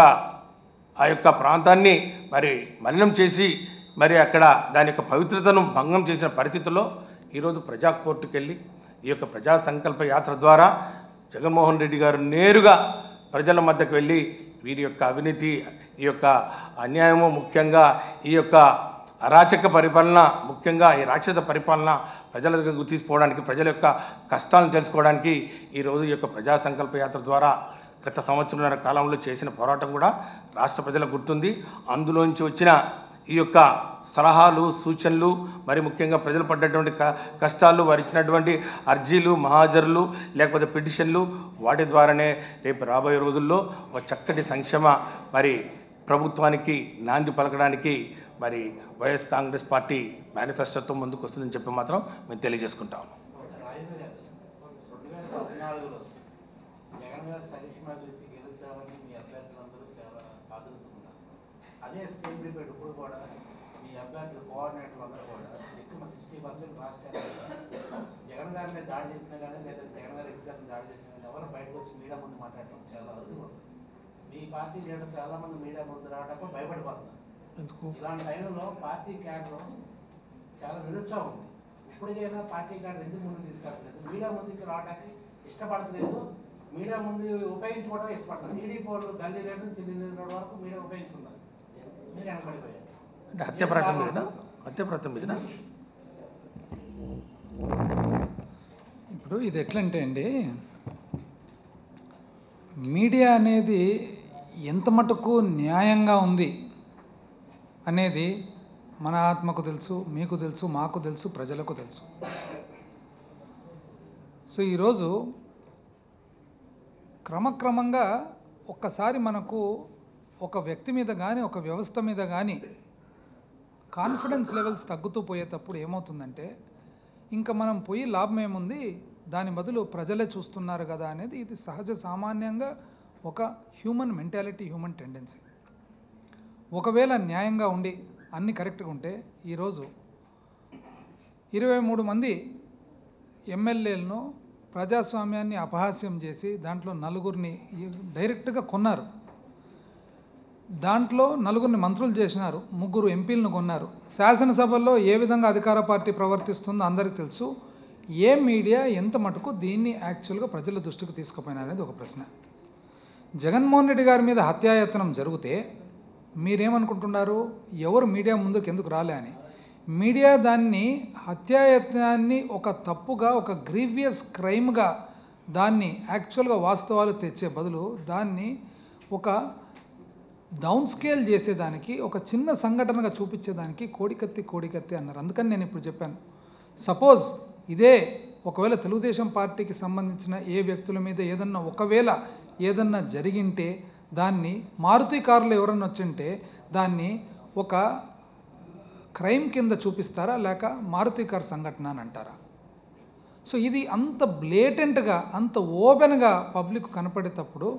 ఆ యొక్క ప్రాంతాన్ని మరి మలినం చేసి మరి అక్కడ దాని యొక్క పవిత్రతను భంగం చేసిన పరిస్థితుల్లో ఈరోజు ప్రజా కోర్టుకు వెళ్ళి ఈ యొక్క ప్రజా సంకల్ప యాత్ర ద్వారా జగన్మోహన్ రెడ్డి గారు నేరుగా ప్రజల మధ్యకు వెళ్ళి వీరి యొక్క అవినీతి ఈ యొక్క అన్యాయము ముఖ్యంగా ఈ యొక్క అరాచక పరిపాలన ముఖ్యంగా ఈ రాక్షస పరిపాలన ప్రజల దగ్గరకు తీసుకోవడానికి ప్రజల యొక్క కష్టాలను తెలుసుకోవడానికి ఈరోజు ఈ యొక్క ప్రజా సంకల్ప యాత్ర ద్వారా గత సంవత్సరంన్నర కాలంలో చేసిన పోరాటం కూడా రాష్ట్ర ప్రజలకు గుర్తుంది అందులోంచి వచ్చిన ఈ యొక్క సలహాలు సూచనలు మరి ముఖ్యంగా ప్రజలు పడ్డటువంటి క- కష్టాలు వారు ఇచ్చినటువంటి అర్జీలు మహాజరులు లేకపోతే పిటిషన్లు వాటి ద్వారానే రేపు రాబోయే రోజుల్లో ఒక చక్కటి సంక్షేమ మరి ప్రభుత్వానికి నాంది పలకడానికి మరి వైఎస్ కాంగ్రెస్ పార్టీ మేనిఫెస్టోతో ముందుకు వస్తుందని చెప్పి మాత్రం మేము తెలియజేసుకుంటాం రాజేంద్ర గారు రెండు వేల పద్నాలుగులో జగన్ గారు సరిష్మా చూసి గెలుద్దామని మీ అభ్యర్థులందరూ చాలా ఆదురుతున్నారు అదే సేమ్ రిపీట్ ఇప్పుడు కూడా మీ అభ్యర్థులు కోఆర్డినేటర్లు అందరూ కూడా ఎక్కువ సిక్స్టీ పర్సెంట్ రాష్ట్రాలు జగన్ గారి మీద దాడి చేసినా కానీ లేదా జగన్ గారి వ్యక్తిగతం దాడి చేసినా కానీ ఎవరు బయటకు వచ్చి మీడియా ముందు మాట్లాడటం చాలా అరుదుగా ఉంది. మీ పార్టీ లీడర్స్ చాలా మంది మీడియా ముందు రావడానికి భయపడిపోతున్నారు ఎందుకు ఇలాంటి టైంలో పార్టీ క్యాడర్ చాలా నిరుత్సాహం ఉంది ఇప్పటికైనా పార్టీ క్యాడర్ ఎందుకు ముందుకు తీసుకెళ్ళట్లేదు మీడియా ముందుకు రావడానికి ఇష్టపడట్లేదు మీడియా ముందు ఉపయోగించుకోవడం ఇష్టపడతారు ఈడీ పోలు గల్లీ రేటు చిల్లి రేటు వరకు మీడియా ఉపయోగించుకున్నారు మీరు వెనకబడిపోయారు అంటే హత్య ప్రయత్నం మీదనా హత్య ప్రయత్నం మీదనా ఇప్పుడు ఇది ఎట్లంటే అండి మీడియా అనేది ఎంత మటుకు న్యాయంగా ఉంది అనేది మన ఆత్మకు తెలుసు మీకు తెలుసు మాకు తెలుసు ప్రజలకు తెలుసు సో ఈరోజు క్రమక్రమంగా ఒక్కసారి మనకు ఒక వ్యక్తి మీద కానీ ఒక వ్యవస్థ మీద కానీ కాన్ఫిడెన్స్ లెవెల్స్ తగ్గుతూ పోయేటప్పుడు ఏమవుతుందంటే ఇంకా మనం పోయి లాభం ఏముంది దాని బదులు ప్రజలే చూస్తున్నారు కదా అనేది ఇది సహజ సామాన్యంగా ఒక హ్యూమన్ మెంటాలిటీ హ్యూమన్ టెండెన్సీ ఒకవేళ న్యాయంగా ఉండి అన్ని కరెక్ట్గా ఉంటే ఈరోజు ఇరవై మూడు మంది ఎమ్మెల్యేలను ప్రజాస్వామ్యాన్ని అపహాస్యం చేసి దాంట్లో నలుగురిని ఈ- డైరెక్ట్గా కొన్నారు దాంట్లో నలుగురిని మంత్రులు చేసినారు ముగ్గురు ఎంపీలను కొన్నారు శాసనసభల్లో ఏ విధంగా అధికార పార్టీ ప్రవర్తిస్తుందో అందరికీ తెలుసు ఏ మీడియా ఎంత మటుకు దీన్ని యాక్చువల్గా ప్రజల దృష్టికి తీసుకుపోయినా అనేది ఒక ప్రశ్న జగన్మోహన్ రెడ్డి గారి మీద హత్యాయత్నం జరిగితే మీరేమనుకుంటున్నారు ఎవరు మీడియా ముందుకు ఎందుకు రాలే అని మీడియా దాన్ని హత్యాయత్నాన్ని ఒక తప్పుగా ఒక గ్రీవియస్ క్రైమ్గా దాన్ని యాక్చువల్గా వాస్తవాలు తెచ్చే బదులు దాన్ని ఒక డౌన్ స్కేల్ చేసేదానికి ఒక చిన్న సంఘటనగా చూపించేదానికి కోడికత్తి కోడికత్తి అన్నారు అందుకని నేను ఇప్పుడు చెప్పాను సపోజ్ ఇదే ఒకవేళ తెలుగుదేశం పార్టీకి సంబంధించిన ఏ వ్యక్తుల మీద ఏదన్నా ఒకవేళ ఏదన్నా జరిగింటే దాన్ని మారుతి కారులో ఎవరన్నా వచ్చింటే దాన్ని ఒక క్రైమ్ కింద చూపిస్తారా లేక మారుతి కార్ సంఘటన అని అంటారా సో ఇది అంత బ్లేటెంట్గా అంత ఓపెన్గా పబ్లిక్ కనపడేటప్పుడు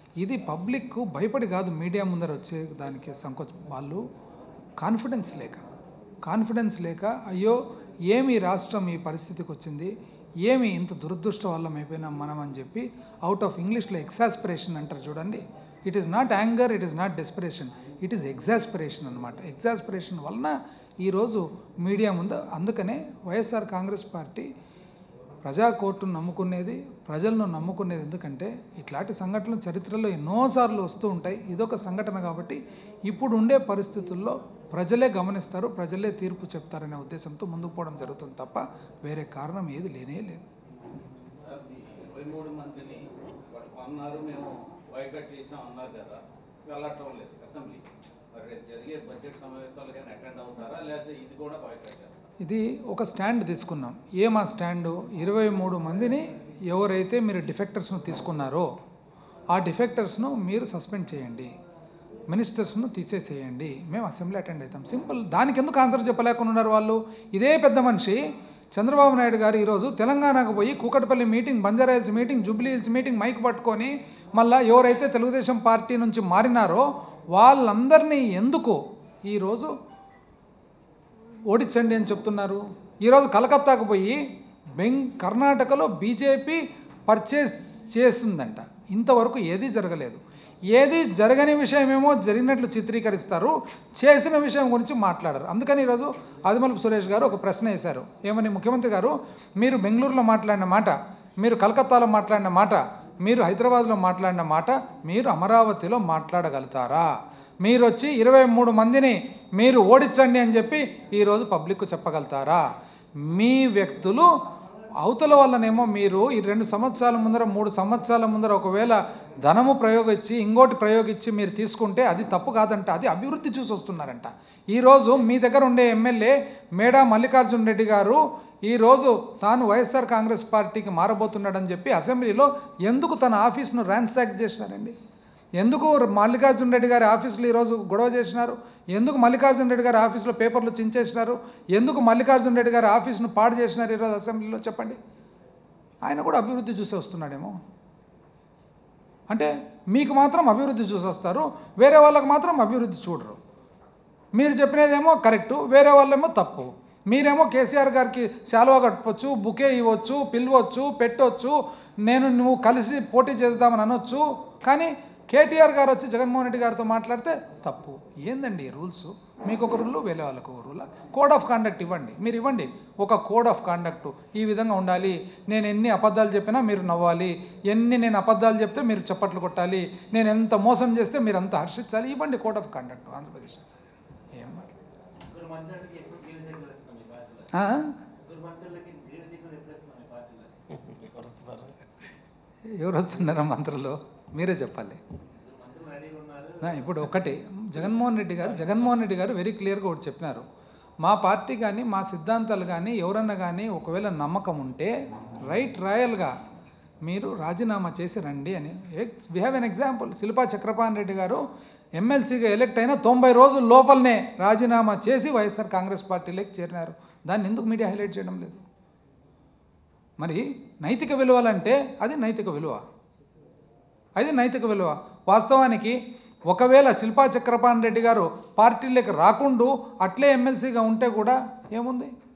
ఇది పబ్లిక్ భయపడి కాదు మీడియా ముందర వచ్చే దానికి సంకోచం వాళ్ళు కాన్ఫిడెన్స్ లేక కాన్ఫిడెన్స్ లేక అయ్యో ఏమి ఈ రాష్ట్రం ఈ పరిస్థితికి వచ్చింది ఏమి ఇంత దురదృష్ట వాళ్ళం అయిపోయినాం మనం అని చెప్పి అవుట్ ఆఫ్ ఇంగ్లీష్లో ఎక్సాస్పిరేషన్ అంటారు చూడండి it is not anger it is not desperation it is exasperation అనమాట ఎగ్జాస్పిరేషన్ వలన ఈరోజు మీడియా ముందు అందుకనే వైఎస్ఆర్ కాంగ్రెస్ పార్టీ ప్రజా కోర్టును నమ్ముకునేది ప్రజలను నమ్ముకునేది ఎందుకంటే ఇట్లాంటి సంఘటనలు చరిత్రలో ఎన్నోసార్లు వస్తూ ఉంటాయి ఇదొక సంఘటన కాబట్టి ఇప్పుడు ఉండే పరిస్థితుల్లో ప్రజలే గమనిస్తారు ప్రజలే తీర్పు చెప్తారనే ఉద్దేశంతో ముందుకు పోవడం జరుగుతుంది తప్ప వేరే కారణం ఏది లేనే లేదు సార్ ఈ ఇరవై మూడు మందిని వాడు కొన్నారు మేము వైకట్ చేసాం అన్నారు కదా వెళ్ళటం లేదు అసెంబ్లీ మరి రేపు జరిగే బడ్జెట్ సమావేశాలు కానీ అటెండ్ అవుతారా లేకపోతే ఇది కూడా వైకట్ చేస్తారా ఇది ఒక స్టాండ్ తీసుకున్నాం ఏమా స్టాండు ఇరవై మూడు మందిని ఎవరైతే మీరు డిఫెక్టర్స్ను తీసుకున్నారో ఆ డిఫెక్టర్స్ను మీరు సస్పెండ్ చేయండి మినిస్టర్స్ను తీసేసేయండి మేము అసెంబ్లీ అటెండ్ అవుతాం సింపుల్ దానికి ఎందుకు ఆన్సర్ చెప్పలేకుండా ఉన్నారు వాళ్ళు ఇదే పెద్ద మనిషి చంద్రబాబు నాయుడు గారు ఈరోజు తెలంగాణకు పోయి Kukatpally meeting Banjara Hills meeting Jubilee Hills meeting mike పట్టుకొని మళ్ళా ఎవరైతే తెలుగుదేశం పార్టీ నుంచి మారినారో వాళ్ళందరినీ ఎందుకు ఈరోజు ఓడించండి అని చెప్తున్నారు ఈరోజు కలకత్తాకు పోయి బెంగ్ కర్ణాటకలో బీజేపీ పర్చేస్ చేస్తుందంట ఇంతవరకు ఏదీ జరగలేదు ఏది జరగని విషయమేమో జరిగినట్లు చిత్రీకరిస్తారు చేసిన విషయం గురించి మాట్లాడరు అందుకని ఈరోజు ఆదిమలపు సురేష్ గారు ఒక ప్రశ్న వేశారు ఏమని ముఖ్యమంత్రి గారు మీరు బెంగళూరులో మాట్లాడిన మాట మీరు కలకత్తాలో మాట్లాడిన మాట మీరు హైదరాబాద్లో మాట్లాడిన మాట మీరు అమరావతిలో మాట్లాడగలుగుతారా మీరు వచ్చి ఇరవై మూడు మందిని మీరు ఓడించండి అని చెప్పి ఈరోజు పబ్లిక్ చెప్పగలుగుతారా మీ వ్యక్తులు అవతల వల్లనేమో మీరు ఈ రెండు సంవత్సరాల ముందర మూడు సంవత్సరాల ముందర ఒకవేళ ధనము ప్రయోగించి ఇంకోటి ప్రయోగించి మీరు తీసుకుంటే అది తప్పు కాదంట అది అభివృద్ధి చూసి వస్తున్నారంట ఈరోజు మీ దగ్గర ఉండే ఎమ్మెల్యే మేడా మల్లికార్జున రెడ్డి గారు ఈరోజు తాను వైఎస్ఆర్ కాంగ్రెస్ పార్టీకి మారబోతున్నాడని చెప్పి అసెంబ్లీలో ఎందుకు తన ఆఫీస్ను ర్యాన్సాక్ చేసినారండి ఎందుకు మల్లికార్జున రెడ్డి గారి ఆఫీసులో ఈరోజు గొడవ చేసినారు ఎందుకు మల్లికార్జున రెడ్డి గారి ఆఫీసులో పేపర్లు చించేసినారు ఎందుకు మల్లికార్జున రెడ్డి గారి ఆఫీసును పాడు చేసినారు ఈరోజు అసెంబ్లీలో చెప్పండి ఆయన కూడా అభివృద్ధి చూసి వస్తున్నాడేమో అంటే మీకు మాత్రం అభివృద్ధి చూసి వస్తారు వేరే వాళ్ళకి మాత్రం అభివృద్ధి చూడరు మీరు చెప్పినదేమో కరెక్టు వేరే వాళ్ళేమో తప్పు మీరేమో కేసీఆర్ గారికి శాలువా కట్టవచ్చు బుకే ఇవ్వచ్చు పిలవచ్చు పెట్టవచ్చు నేను నువ్వు కలిసి పోటీ చేద్దామని అనొచ్చు కానీ కేటీఆర్ గారు వచ్చి జగన్మోహన్ రెడ్డి గారితో మాట్లాడితే తప్పు ఏందండి ఈ రూల్స్ మీకు ఒక రూల్ వేరే వాళ్ళకు ఒక రూల్ కోడ్ ఆఫ్ కాండక్ట్ ఇవ్వండి మీరు ఇవ్వండి ఒక కోడ్ ఆఫ్ కాండక్ట్ ఈ విధంగా ఉండాలి నేను ఎన్ని అబద్ధాలు చెప్పినా మీరు నవ్వాలి ఎన్ని నేను అబద్ధాలు చెప్తే మీరు చప్పట్లు కొట్టాలి నేను ఎంత మోసం చేస్తే మీరు అంత హర్షించాలి ఇవ్వండి కోడ్ ఆఫ్ కాండక్ట్ ఆంధ్రప్రదేశ్ ఏం మాట. ముగ్గురు మంత్రులకి ఎప్పుడు గ్రీన్ సిగ్నల్ ఇస్తాం మీ పార్టీలో ఆ? ముగ్గురు మంత్రులకి గ్రీన్ సిగ్నల్ ఎప్పుడు ఇస్తాం మీ పార్టీలో ఎవరు వస్తున్నారా మంత్రులు మీరే చెప్పాలి ముగ్గురు మంత్రులు రెడీగా ఉన్నారు నా ఇప్పుడు ఒకటి జగన్మోహన్ రెడ్డి గారు జగన్మోహన్ రెడ్డి గారు వెరీ క్లియర్గా ఒకటి చెప్పినారు మా పార్టీ కానీ మా సిద్ధాంతాలు కానీ ఎవరన్నా కానీ ఒకవేళ నమ్మకం ఉంటే రైట్ రాయల్గా మీరు రాజీనామా చేసి రండి అని we have an example Shilpa Chakrapani Reddy గారు ఎమ్మెల్సీగా ఎలక్ట్ అయిన తొంభై రోజుల లోపలనే రాజీనామా చేసి వైఎస్ఆర్ కాంగ్రెస్ పార్టీలోకి చేరినారు దాన్ని ఎందుకు మీడియా హైలైట్ చేయడం లేదు మరి నైతిక విలువలంటే అది నైతిక విలువ అది నైతిక విలువ వాస్తవానికి ఒకవేళ శిల్పా చక్రపాణి రెడ్డి గారు పార్టీలోకి రాకుండా అట్లే ఎమ్మెల్సీగా ఉంటే కూడా ఏముంది